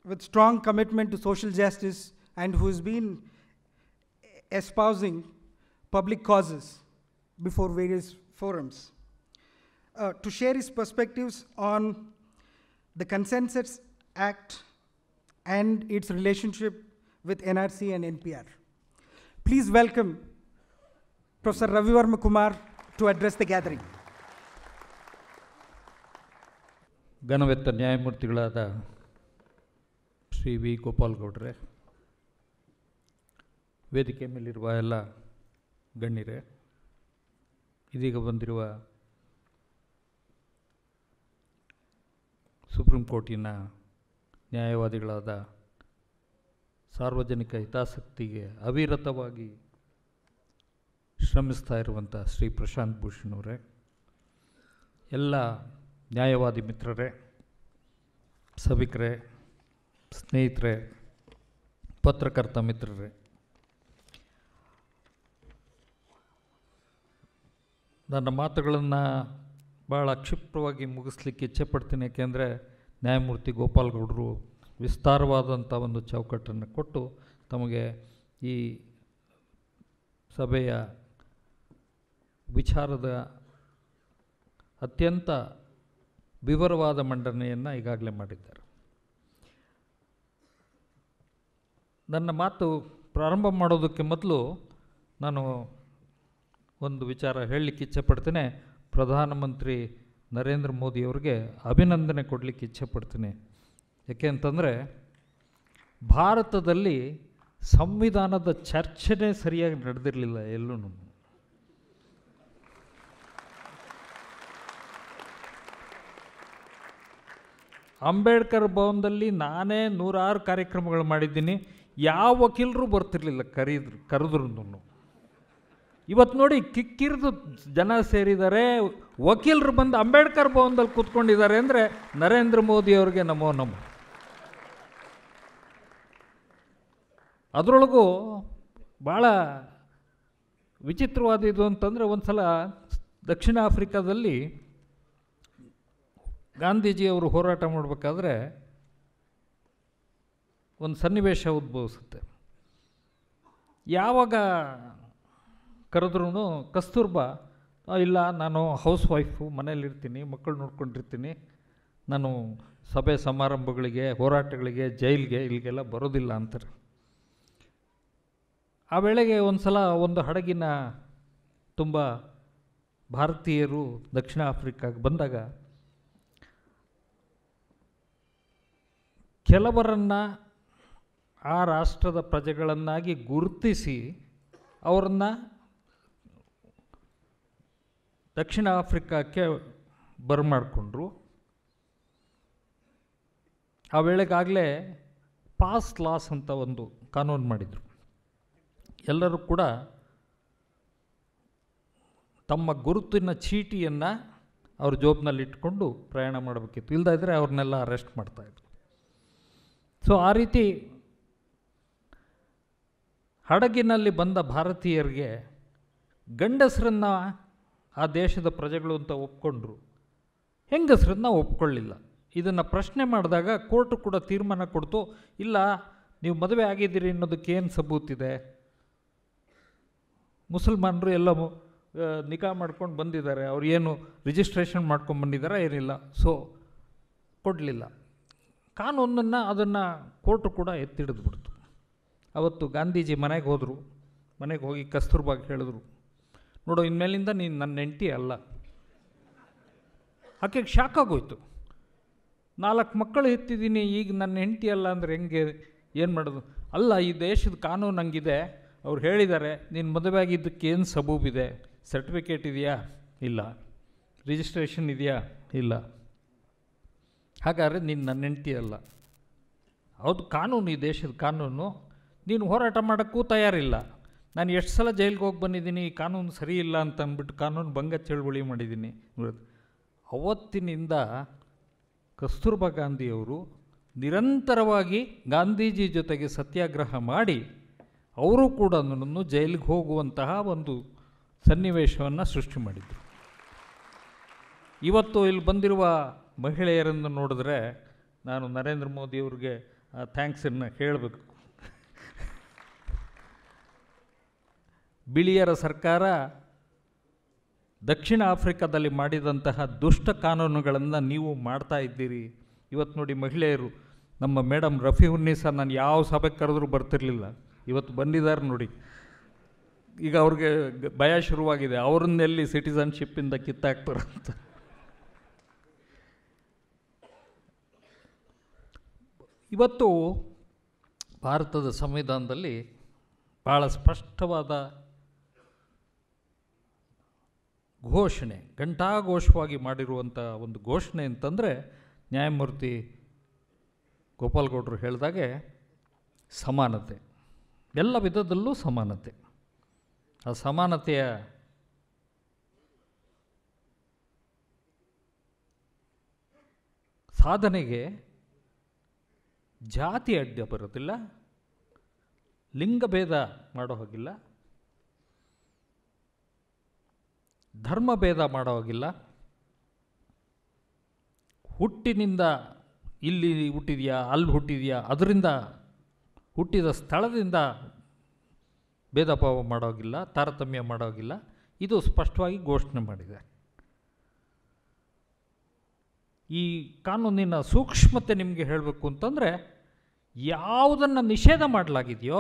with strong commitment to social justice and who's been espousing public causes before various forums. Uh, to share his perspectives on the Consensus Act and its relationship with NRC and NPR. Please welcome Professor Ravivarma Kumar to address the gathering. ಘನವೆತ್ತ ನ್ಯಾಯಮೂರ್ತಿಗಳಾದ Shri V ಗೋಪಾಲ್ಗೌಡ್ರೆ ವೇದಿಕೆ ಮೇಲಿರುವ ಎಲ್ಲ ಗಣ್ಯರೇ ಇದೀಗ ಬಂದಿರುವ supreme ಕೋರ್ಟಿನ ನ್ಯಾಯವಾದಿಗಳಾದ ಸಾರ್ವಜನಿಕ ಹಿತಾಸಕ್ತಿಗೆ ಅವಿರತವಾಗಿ ಶ್ರಮಿಸ್ತಾ ಇರುವಂಥ ಶ್ರೀ ಪ್ರಶಾಂತ್ ಭೂಷಣ್ ಅವರೇ ಎಲ್ಲ ನ್ಯಾಯವಾದಿ ಮಿತ್ರರೇ ಸಭಿಕರೇ ಸ್ನೇಹಿತರೆ ಪತ್ರಕರ್ತ ಮಿತ್ರರೇ ನನ್ನ ಮಾತುಗಳನ್ನು ಭಾಳ ಕ್ಷಿಪ್ರವಾಗಿ ಮುಗಿಸ್ಲಿಕ್ಕೆ ಇಚ್ಛೆಪಡ್ತೀನಿ ಯಾಕೆಂದರೆ ನ್ಯಾಯಮೂರ್ತಿ ಗೋಪಾಲ್ಗೌಡರು ವಿಸ್ತಾರವಾದಂಥ ಒಂದು ಚೌಕಟ್ಟನ್ನು ಕೊಟ್ಟು ತಮಗೆ ಈ ಸಭೆಯ ವಿಚಾರದ ಅತ್ಯಂತ ವಿವರವಾದ ಮಂಡನೆಯನ್ನು ಈಗಾಗಲೇ ಮಾಡಿದ್ದಾರೆ ನನ್ನ ಮಾತು ಪ್ರಾರಂಭ ಮಾಡೋದಕ್ಕೆ ಮೊದಲು ನಾನು ಒಂದು ವಿಚಾರ ಹೇಳಲಿಕ್ಕೆ ಇಚ್ಛೆಪಡ್ತೇನೆ ಪ್ರಧಾನಮಂತ್ರಿ ನರೇಂದ್ರ ಮೋದಿಯವರಿಗೆ ಅಭಿನಂದನೆ ಕೊಡಲಿಕ್ಕೆ ಇಚ್ಛೆಪಡ್ತೀನಿ ಯಾಕೆ ಅಂತಂದರೆ ಭಾರತದಲ್ಲಿ ಸಂವಿಧಾನದ ಚರ್ಚೆನೇ ಸರಿಯಾಗಿ ನಡೆದಿರಲಿಲ್ಲ ಎಲ್ಲೂ ಅಂಬೇಡ್ಕರ್ ಭವನದಲ್ಲಿ ನಾನೇ ನೂರಾರು ಕಾರ್ಯಕ್ರಮಗಳು ಮಾಡಿದ್ದೀನಿ ಯಾವ ವಕೀಲರು ಬರ್ತಿರ್ಲಿಲ್ಲ ಕರೀದ್ರು ಕರೆದ್ರು ಇವತ್ತು ನೋಡಿ ಕಿಕ್ಕಿರಿದು ಜನ ಸೇರಿದ್ದಾರೆ ವಕೀಲರು ಬಂದು ಅಂಬೇಡ್ಕರ್ ಭವನದಲ್ಲಿ ಕೂತ್ಕೊಂಡಿದ್ದಾರೆ ಅಂದರೆ ನರೇಂದ್ರ ಮೋದಿ ಅವ್ರಿಗೆ ನಮೋ ನಮೋ ಅದರೊಳಗೂ ಭಾಳ ವಿಚಿತ್ರವಾದಿದ್ದು ಅಂತಂದರೆ ಒಂದು ಸಲ ದಕ್ಷಿಣ ಆಫ್ರಿಕಾದಲ್ಲಿ ಗಾಂಧೀಜಿಯವರು ಹೋರಾಟ ಮಾಡಬೇಕಾದ್ರೆ ಒಂದು ಸನ್ನಿವೇಶ ಉದ್ಭವಿಸುತ್ತೆ ಯಾವಾಗ ಕರೆದ್ರೂ ಕಸ್ತೂರ್ಬಾ "ಆ, ಇಲ್ಲ ನಾನು ಹೌಸ್ ವೈಫು ಮನೇಲಿರ್ತೀನಿ ಮಕ್ಕಳು ನೋಡ್ಕೊಂಡಿರ್ತೀನಿ ನಾನು ಸಭೆ ಸಮಾರಂಭಗಳಿಗೆ ಹೋರಾಟಗಳಿಗೆ ಜೈಲಿಗೆ ಇಲ್ಲಿಗೆಲ್ಲ ಬರೋದಿಲ್ಲ ಅಂತಾರೆ ಆ ವೇಳೆಗೆ ಒಂದು ಸಲ ಒಂದು ಹಡಗಿನ ತುಂಬ ಭಾರತೀಯರು ದಕ್ಷಿಣ ಆಫ್ರಿಕಾಗೆ ಬಂದಾಗ ಕೆಲವರನ್ನು ಆ ರಾಷ್ಟ್ರದ ಪ್ರಜೆಗಳನ್ನಾಗಿ ಗುರುತಿಸಿ ಅವರನ್ನು ದಕ್ಷಿಣ ಆಫ್ರಿಕಾಕ್ಕೆ ಬರಮಾಡಿಕೊಂಡ್ರು ಆ ವೇಳೆಗಾಗಲೇ ಪಾಸ್ ಲಾಸ್ ಅಂತ ಒಂದು ಕಾನೂನು ಮಾಡಿದರು ಎಲ್ಲರೂ ಕೂಡ ತಮ್ಮ ಗುರುತಿನ ಚೀಟಿಯನ್ನು ಅವ್ರ ಜೋಬ್ನಲ್ಲಿ ಇಟ್ಕೊಂಡು ಪ್ರಯಾಣ ಮಾಡಬೇಕಿತ್ತು ಇಲ್ಲದ ಇದ್ದರೆ ಅವ್ರನ್ನೆಲ್ಲ ಅರೆಸ್ಟ್ ಮಾಡ್ತಾಯಿದ್ರು ಸೊ ಆ ರೀತಿ ಹಡಗಿನಲ್ಲಿ ಬಂದ ಭಾರತೀಯರಿಗೆ ಗಂಡಸರನ್ನು ಆ ದೇಶದ ಪ್ರಜೆಗಳು ಅಂತ ಒಪ್ಕೊಂಡ್ರು ಹೆಂಗಸರನ್ನ ಒಪ್ಕೊಳ್ಳಿಲ್ಲ ಇದನ್ನು ಪ್ರಶ್ನೆ ಮಾಡಿದಾಗ ಕೋರ್ಟು ಕೂಡ ತೀರ್ಮಾನ ಕೊಡ್ತು ಇಲ್ಲ ನೀವು ಮದುವೆ ಆಗಿದ್ದೀರಿ ಅನ್ನೋದಕ್ಕೆ ಏನು ಸಬೂತಿದೆ ಮುಸಲ್ಮಾನರು ಎಲ್ಲ ಮು- ಆ, ನಿಗಾ ಮಾಡ್ಕೊಂಡು ಬಂದಿದ್ದಾರೆ ಅವ್ರು ಏನು ರಿಜಿಸ್ಟ್ರೇಷನ್ ಮಾಡ್ಕೊಂಡು ಬಂದಿದ್ದಾರೆ ಏನಿಲ್ಲ ಸೊ ಕೊಡಲಿಲ್ಲ ಕಾನೂನನ್ನು ಅದನ್ನು ಕೋರ್ಟು ಕೂಡ ಎತ್ತಿಡಿದ್ಬಿಡ್ತು ಅವತ್ತು ಗಾಂಧೀಜಿ ಮನೆಗೆ ಹೋದರು ಮನೆಗೆ ಹೋಗಿ ಕಸ್ತೂರ್ಬಾಗ್ ಹೇಳಿದ್ರು ನೋಡು ಇನ್ಮೇಲಿಂದ ನೀನು ನನ್ನ ಹೆಂಡತಿ ಅಲ್ಲ ಆಕೆಗೆ ಶಾಕ್ ಆಗೋಯ್ತು ನಾಲ್ಕು ಮಕ್ಕಳು ಎತ್ತಿದ್ದೀನಿ ಈಗ ನನ್ನ ಹೆಂಡತಿ ಅಲ್ಲ ಅಂದರೆ ಹೆಂಗೆ ಏನು ಮಾಡೋದು ಅಲ್ಲ ಈ ದೇಶದ ಕಾನೂನು ಹಂಗಿದೆ ಅವ್ರು ಹೇಳಿದ್ದಾರೆ ನೀನು ಮದುವೆ ಆಗಿದ್ದಕ್ಕೆ ಏನು ಸಬೂಬಿದೆ ಸರ್ಟಿಫಿಕೇಟ್ ಇದೆಯಾ ಇಲ್ಲ ರಿಜಿಸ್ಟ್ರೇಷನ್ ಇದೆಯಾ ಇಲ್ಲ ಹಾಗಾದರೆ ನೀನು ನನ್ನ ಹೆಂಡತಿ ಅಲ್ಲ ಹೌದು ಕಾನೂನು ಈ ದೇಶದ ಕಾನೂನು ನೀನು ಹೋರಾಟ ಮಾಡೋಕ್ಕೂ ತಯಾರಿಲ್ಲ ನಾನು ಎಷ್ಟು ಸಲ ಜೈಲಿಗೆ ಹೋಗಿ ಬಂದಿದ್ದೀನಿ ಈ ಕಾನೂನು ಸರಿ ಇಲ್ಲ ಅಂತ ಅಂದ್ಬಿಟ್ಟು ಕಾನೂನು ಭಂಗ ಚಳುವಳಿ ಮಾಡಿದ್ದೀನಿ ಅವತ್ತಿನಿಂದ ಕಸ್ತೂರ್ಬಾ ಗಾಂಧಿಯವರು ನಿರಂತರವಾಗಿ ಗಾಂಧೀಜಿ ಜೊತೆಗೆ ಸತ್ಯಾಗ್ರಹ ಮಾಡಿ ಅವರು ಕೂಡ ನನ್ನನ್ನು ಜೈಲಿಗೆ ಹೋಗುವಂತಹ ಒಂದು ಸನ್ನಿವೇಶವನ್ನು ಸೃಷ್ಟಿ ಮಾಡಿದರು ಇವತ್ತು ಇಲ್ಲಿ ಬಂದಿರುವ ಮಹಿಳೆಯರನ್ನು ನೋಡಿದ್ರೆ ನಾನು ನರೇಂದ್ರ ಮೋದಿಯವ್ರಿಗೆ ಥ್ಯಾಂಕ್ಸನ್ನು ಹೇಳಬೇಕು ಬಿಳಿಯರ ಸರ್ಕಾರ ದಕ್ಷಿಣ ಆಫ್ರಿಕಾದಲ್ಲಿ ಮಾಡಿದಂತಹ ದುಷ್ಟ ಕಾನೂನುಗಳನ್ನು ನೀವು ಮಾಡ್ತಾ ಇದ್ದೀರಿ ಇವತ್ತು ನೋಡಿ ಮಹಿಳೆಯರು ನಮ್ಮ ಮೇಡಮ್ ರಫಿ ಉನ್ನೀಸ ನಾನು ಯಾವ ಸಭೆಗೆ ಕರೆದ್ರೂ ಬರ್ತಿರ್ಲಿಲ್ಲ ಇವತ್ತು ಬಂದಿದ್ದಾರೆ ನೋಡಿ ಈಗ ಅವ್ರಿಗೆ ಗ- ಭಯ ಶುರುವಾಗಿದೆ ಅವ್ರನ್ನೆಲ್ಲಿ ಸಿಟಿಸನ್ಶಿಪ್ಪಿಂದ ಕಿತ್ತಾಕ್ತಾರಂತ ಇವತ್ತು ಭಾರತದ ಸಂವಿಧಾನದಲ್ಲಿ ಭಾಳ ಸ್ಪಷ್ಟವಾದ ಘೋಷಣೆ ಘಂಟಾಘೋಷವಾಗಿ ಮಾಡಿರುವಂಥ ಒಂದು ಘೋಷಣೆ ಅಂತಂದರೆ ನ್ಯಾಯಮೂರ್ತಿ ಗೋಪಾಲ್ಗೌಡರು ಹೇಳಿದಾಗೆ ಸಮಾನತೆ ಎಲ್ಲ ವಿಧದಲ್ಲೂ ಸಮಾನತೆ ಆ ಸಮಾನತೆಯ ಸಾಧನೆಗೆ ಜಾತಿ ಅಡ್ಡ ಬರೋದಿಲ್ಲ ಲಿಂಗಭೇದ ಮಾಡೋ ಹಾಗಿಲ್ಲ ಧರ್ಮ ಭೇದ ಮಾಡೋ ಹಾಗಿಲ್ಲ ಹುಟ್ಟಿನಿಂದ ಇಲ್ಲಿ ಹುಟ್ಟಿದೆಯಾ ಅಲ್ಲಿ ಹುಟ್ಟಿದೆಯಾ ಅದರಿಂದ ಹುಟ್ಟಿದ ಸ್ಥಳದಿಂದ ಭೇದ ಭಾವ ಮಾಡೋಗಿಲ್ಲ ತಾರತಮ್ಯ ಮಾಡೋಗಿಲ್ಲ ಇದು ಸ್ಪಷ್ಟವಾಗಿ ಘೋಷಣೆ ಮಾಡಿದೆ ಈ ಕಾನೂನಿನ ಸೂಕ್ಷ್ಮತೆ ನಿಮಗೆ ಹೇಳಬೇಕು ಅಂತಂದರೆ ಯಾವುದನ್ನು ನಿಷೇಧ ಮಾಡಲಾಗಿದೆಯೋ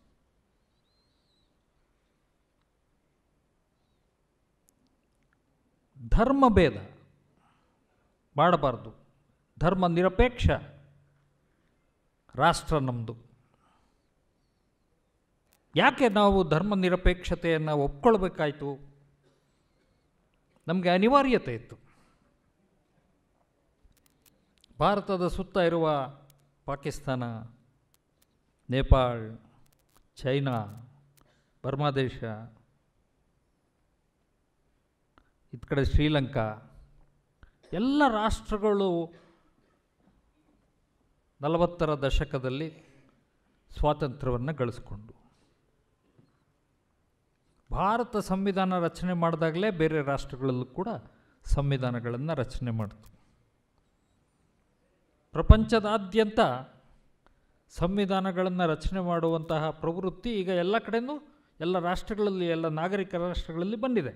ಧರ್ಮಭೇದ ಮಾಡಬಾರ್ದು ಧರ್ಮ ನಿರಪೇಕ್ಷ ರಾಷ್ಟ್ರ ನಮ್ಮದು ಯಾಕೆ ನಾವು ಧರ್ಮ ನಿರಪೇಕ್ಷತೆಯನ್ನು ಒಪ್ಕೊಳ್ಬೇಕಾಯ್ತು ನಮಗೆ ಅನಿವಾರ್ಯತೆ ಇತ್ತು ಭಾರತದ ಸುತ್ತ ಇರುವ ಪಾಕಿಸ್ತಾನ ನೇಪಾಳ್ ಚೈನಾ ಬರ್ಮಾ ದೇಶ ಇತ್ತ ಕಡೆ ಶ್ರೀಲಂಕಾ ಎಲ್ಲ ರಾಷ್ಟ್ರಗಳು ನಲವತ್ತರ ದಶಕದಲ್ಲಿ ಸ್ವಾತಂತ್ರ್ಯವನ್ನು ಗಳಿಸ್ಕೊಂಡು ಭಾರತ ಸಂವಿಧಾನ ರಚನೆ ಮಾಡಿದಾಗಲೇ ಬೇರೆ ರಾಷ್ಟ್ರಗಳಲ್ಲೂ ಕೂಡ ಸಂವಿಧಾನಗಳನ್ನು ರಚನೆ ಮಾಡಿತು ಪ್ರಪಂಚದಾದ್ಯಂತ ಸಂವಿಧಾನಗಳನ್ನು ರಚನೆ ಮಾಡುವಂತಹ ಪ್ರವೃತ್ತಿ ಈಗ ಎಲ್ಲ ಕಡೆಯೂ ಎಲ್ಲ ರಾಷ್ಟ್ರಗಳಲ್ಲಿ ಎಲ್ಲ ನಾಗರಿಕ ರಾಷ್ಟ್ರಗಳಲ್ಲಿ ಬಂದಿದೆ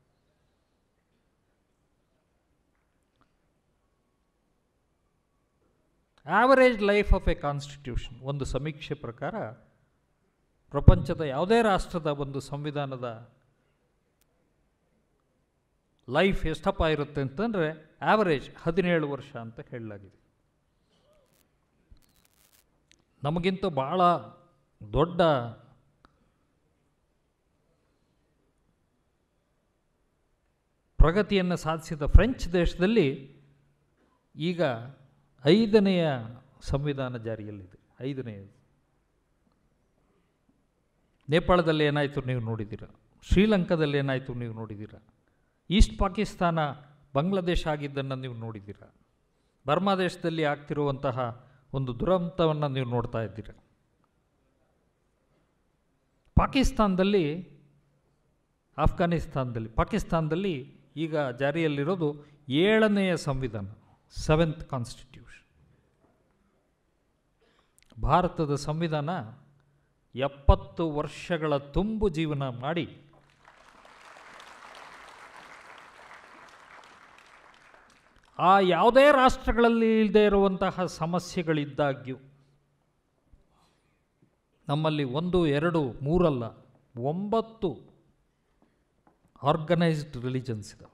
average life of a constitution ಒಂದು ಸಮೀಕ್ಷೆ ಪ್ರಕಾರ ಪ್ರಪಂಚದ ಯಾವುದೇ ರಾಷ್ಟ್ರದ ಒಂದು ಸಂವಿಧಾನದ ಲೈಫ್ ಎಷ್ಟಪ್ಪ ಇರುತ್ತೆ ಅಂತಂದರೆ ಆವರೇಜ್ ಹದಿನೇಳು ವರ್ಷ ಅಂತ ಹೇಳಲಾಗಿದೆ ನಮಗಿಂತ ಭಾಳ ದೊಡ್ಡ ಪ್ರಗತಿಯನ್ನು ಸಾಧಿಸಿದ ಫ್ರೆಂಚ್ ದೇಶದಲ್ಲಿ ಈಗ ಐದನೆಯ ಸಂವಿಧಾನ ಜಾರಿಯಲ್ಲಿದೆ ಐದನೆಯದು ನೇಪಾಳದಲ್ಲಿ ಏನಾಯಿತು ನೀವು ನೋಡಿದ್ದೀರ ಶ್ರೀಲಂಕಾದಲ್ಲಿ ಏನಾಯಿತು ನೀವು ನೋಡಿದ್ದೀರ ಈಸ್ಟ್ ಪಾಕಿಸ್ತಾನ ಬಾಂಗ್ಲಾದೇಶ ಆಗಿದ್ದನ್ನು ನೀವು ನೋಡಿದ್ದೀರ ಬರ್ಮಾ ದೇಶದಲ್ಲಿ ಆಗ್ತಿರುವಂತಹ ಒಂದು ದುರಂತವನ್ನು ನೀವು ನೋಡ್ತಾ ಇದ್ದೀರ ಪಾಕಿಸ್ತಾನದಲ್ಲಿ ಆಫ್ಘಾನಿಸ್ತಾನದಲ್ಲಿ ಪಾಕಿಸ್ತಾನದಲ್ಲಿ ಈಗ ಜಾರಿಯಲ್ಲಿರೋದು ಏಳನೆಯ ಸಂವಿಧಾನ ಸೆವೆಂತ್ ಕಾನ್ಸ್ಟಿಟ್ಯೂಷನ್ ಭಾರತದ ಸಂವಿಧಾನ ಎಪ್ಪತ್ತು ವರ್ಷಗಳ ತುಂಬು ಜೀವನ ಮಾಡಿ ಆ ಯಾವುದೇ ರಾಷ್ಟ್ರಗಳಲ್ಲಿ ಇಲ್ಲದೆ ಇರುವಂತಹ ಸಮಸ್ಯೆಗಳಿದ್ದಾಗ್ಯೂ ನಮ್ಮಲ್ಲಿ ಒಂದು ಎರಡು ಮೂರಲ್ಲ ಒಂಬತ್ತು ಆರ್ಗನೈಸ್ಡ್ ರಿಲಿಜನ್ಸ್ ಇದಾವೆ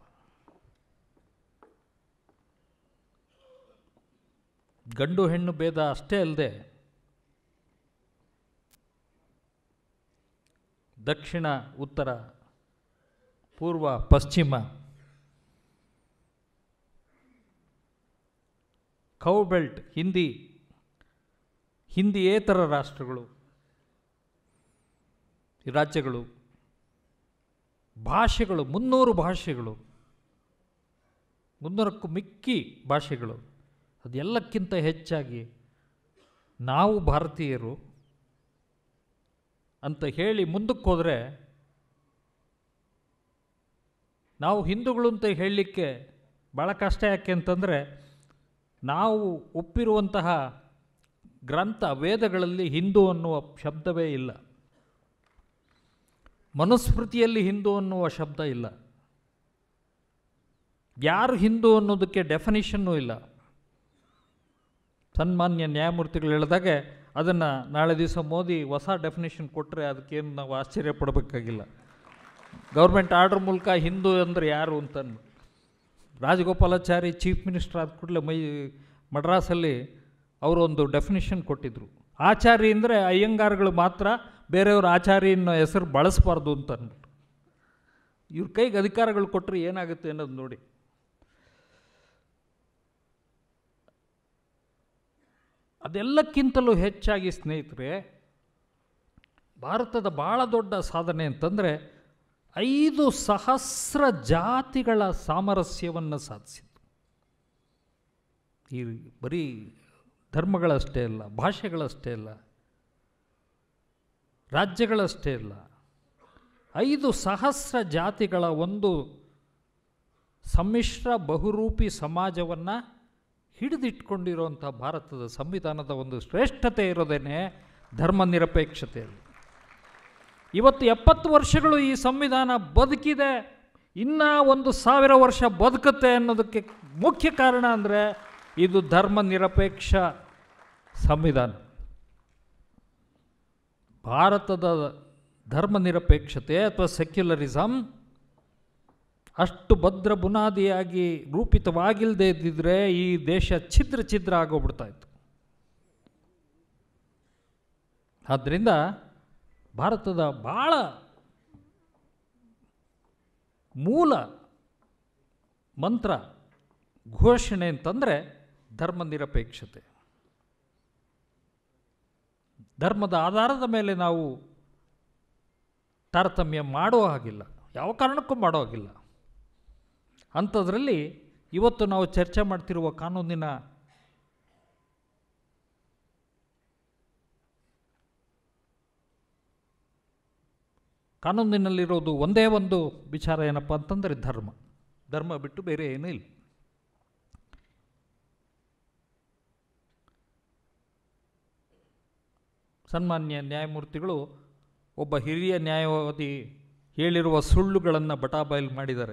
ಗಂಡು ಹೆಣ್ಣು ಭೇದ ಅಷ್ಟೇ ಅಲ್ಲದೆ ದಕ್ಷಿಣ ಉತ್ತರ ಪೂರ್ವ ಪಶ್ಚಿಮ ಕೌ ಬೆಲ್ಟ್ ಹಿಂದಿ ಹಿಂದಿಯೇತರ ರಾಷ್ಟ್ರಗಳು ಈ ರಾಜ್ಯಗಳು ಭಾಷೆಗಳು ಮುನ್ನೂರು ಭಾಷೆಗಳು ಮುನ್ನೂರಕ್ಕೂ ಮಿಕ್ಕಿ ಭಾಷೆಗಳು ಅದೆಲ್ಲಕ್ಕಿಂತ ಹೆಚ್ಚಾಗಿ ನಾವು ಭಾರತೀಯರು ಅಂತ ಹೇಳಿ ಮುಂದಕ್ಕೆ ಹೋದರೆ ನಾವು ಹಿಂದೂಗಳು ಅಂತ ಹೇಳಲಿಕ್ಕೆ ಭಾಳ ಕಷ್ಟ ಯಾಕೆ ಅಂತಂದರೆ ನಾವು ಒಪ್ಪಿರುವಂತಹ ಗ್ರಂಥ ವೇದಗಳಲ್ಲಿ ಹಿಂದೂ ಅನ್ನುವ ಶಬ್ದವೇ ಇಲ್ಲ ಮನುಸ್ಮೃತಿಯಲ್ಲಿ ಹಿಂದೂ ಅನ್ನುವ ಶಬ್ದ ಇಲ್ಲ ಯಾರು ಹಿಂದೂ ಅನ್ನೋದಕ್ಕೆ ಡೆಫಿನಿಷನ್ನೂ ಇಲ್ಲ ಸನ್ಮಾನ್ಯ ನ್ಯಾಯಮೂರ್ತಿಗಳು ಹೇಳಿದಾಗೆ ಅದನ್ನು ನಾಳೆ ದಿವಸ ಮೋದಿ ಹೊಸ ಡೆಫಿನೇಷನ್ ಕೊಟ್ಟರೆ ಅದಕ್ಕೇನು ನಾವು ಆಶ್ಚರ್ಯ ಪಡಬೇಕಾಗಿಲ್ಲ ಗೌರ್ಮೆಂಟ್ ಆರ್ಡರ್ ಮೂಲಕ ಹಿಂದೂ ಅಂದರೆ ಯಾರು ಅಂತ ಅಂದ್ಬಿಟ್ಟು. ರಾಜಗೋಪಾಲಾಚಾರಿ ಚೀಫ್ ಮಿನಿಸ್ಟರ್ ಆದ ಕೂಡಲೇ ಮೈ ಮಡ್ರಾಸಲ್ಲಿ ಅವರು ಒಂದು ಡೆಫಿನಿಷನ್ ಕೊಟ್ಟಿದ್ದರು ಆಚಾರಿ ಅಂದರೆ ಅಯ್ಯಂಗಾರ್ಗಳು ಮಾತ್ರ ಬೇರೆಯವ್ರ ಆಚಾರಿ ಅನ್ನೋ ಹೆಸರು ಬಳಸಬಾರ್ದು ಅಂತ ಅಂದ್ಬಿಟ್ಟು ಇವ್ರ ಕೈಗೆ ಅಧಿಕಾರಗಳು ಕೊಟ್ಟರೆ ಏನಾಗುತ್ತೆ ಅನ್ನೋದು ನೋಡಿ ಅದೆಲ್ಲಕ್ಕಿಂತಲೂ ಹೆಚ್ಚಾಗಿ ಸ್ನೇಹಿತರೆ ಭಾರತದ ಭಾಳ ದೊಡ್ಡ ಸಾಧನೆ ಅಂತಂದರೆ ಐದು ಸಹಸ್ರ ಜಾತಿಗಳ ಸಾಮರಸ್ಯವನ್ನು ಸಾಧಿಸಿತು ಈ ಬರೀ ಧರ್ಮಗಳಷ್ಟೇ ಅಲ್ಲ ಭಾಷೆಗಳಷ್ಟೇ ಅಲ್ಲ ರಾಜ್ಯಗಳಷ್ಟೇ ಅಲ್ಲ ಐದು ಸಹಸ್ರ ಜಾತಿಗಳ ಒಂದು ಸಮ್ಮಿಶ್ರ ಬಹುರೂಪಿ ಸಮಾಜವನ್ನು ಹಿಡಿದಿಟ್ಕೊಂಡಿರುವಂಥ ಭಾರತದ ಸಂವಿಧಾನದ ಒಂದು ಶ್ರೇಷ್ಠತೆ ಇರೋದೇನೆ ಧರ್ಮ ನಿರಪೇಕ್ಷತೆಯಲ್ಲಿ ಇವತ್ತು ಎಪ್ಪತ್ತು ವರ್ಷಗಳು ಈ ಸಂವಿಧಾನ ಬದುಕಿದೆ ಇನ್ನೂ ಒಂದು ಸಾವಿರ ವರ್ಷ ಬದುಕುತ್ತೆ ಅನ್ನೋದಕ್ಕೆ ಮುಖ್ಯ ಕಾರಣ ಅಂದರೆ ಇದು ಧರ್ಮ ನಿರಪೇಕ್ಷ ಸಂವಿಧಾನ ಭಾರತದ ಧರ್ಮ ನಿರಪೇಕ್ಷತೆ ಅಥವಾ ಸೆಕ್ಯುಲರಿಸಮ್ ಅಷ್ಟು ಭದ್ರ ಬುನಾದಿಯಾಗಿ ರೂಪಿತವಾಗಿಲ್ಲದೆ ಇದ್ದಿದ್ರೆ ಈ ದೇಶ ಛಿದ್ರ ಛಿದ್ರ ಆಗೋಗ್ಬಿಡ್ತಾ ಇತ್ತು ಆದ್ದರಿಂದ ಭಾರತದ ಭಾಳ ಮೂಲ ಮಂತ್ರ ಘೋಷಣೆ ಅಂತಂದರೆ ಧರ್ಮ ನಿರಪೇಕ್ಷತೆ ಧರ್ಮದ ಆಧಾರದ ಮೇಲೆ ನಾವು ತಾರತಮ್ಯ ಮಾಡೋ ಹಾಗಿಲ್ಲ ಯಾವ ಕಾರಣಕ್ಕೂ ಮಾಡೋ ಹಾಗಿಲ್ಲ ಅಂಥದ್ರಲ್ಲಿ ಇವತ್ತು ನಾವು ಚರ್ಚೆ ಮಾಡ್ತಿರುವ ಕಾನೂನಿನ ಕಾನೂನಿನಲ್ಲಿರೋದು ಒಂದೇ ಒಂದು ವಿಚಾರ ಏನಪ್ಪ ಅಂತಂದರೆ ಧರ್ಮ ಧರ್ಮ ಬಿಟ್ಟು ಬೇರೆ ಏನೂ ಇಲ್ಲ ಸನ್ಮಾನ್ಯ ನ್ಯಾಯಮೂರ್ತಿಗಳು ಒಬ್ಬ ಹಿರಿಯ ನ್ಯಾಯವಾದಿ ಹೇಳಿರುವ ಸುಳ್ಳುಗಳನ್ನು ಬಟಾಬಯಲು ಮಾಡಿದ್ದಾರೆ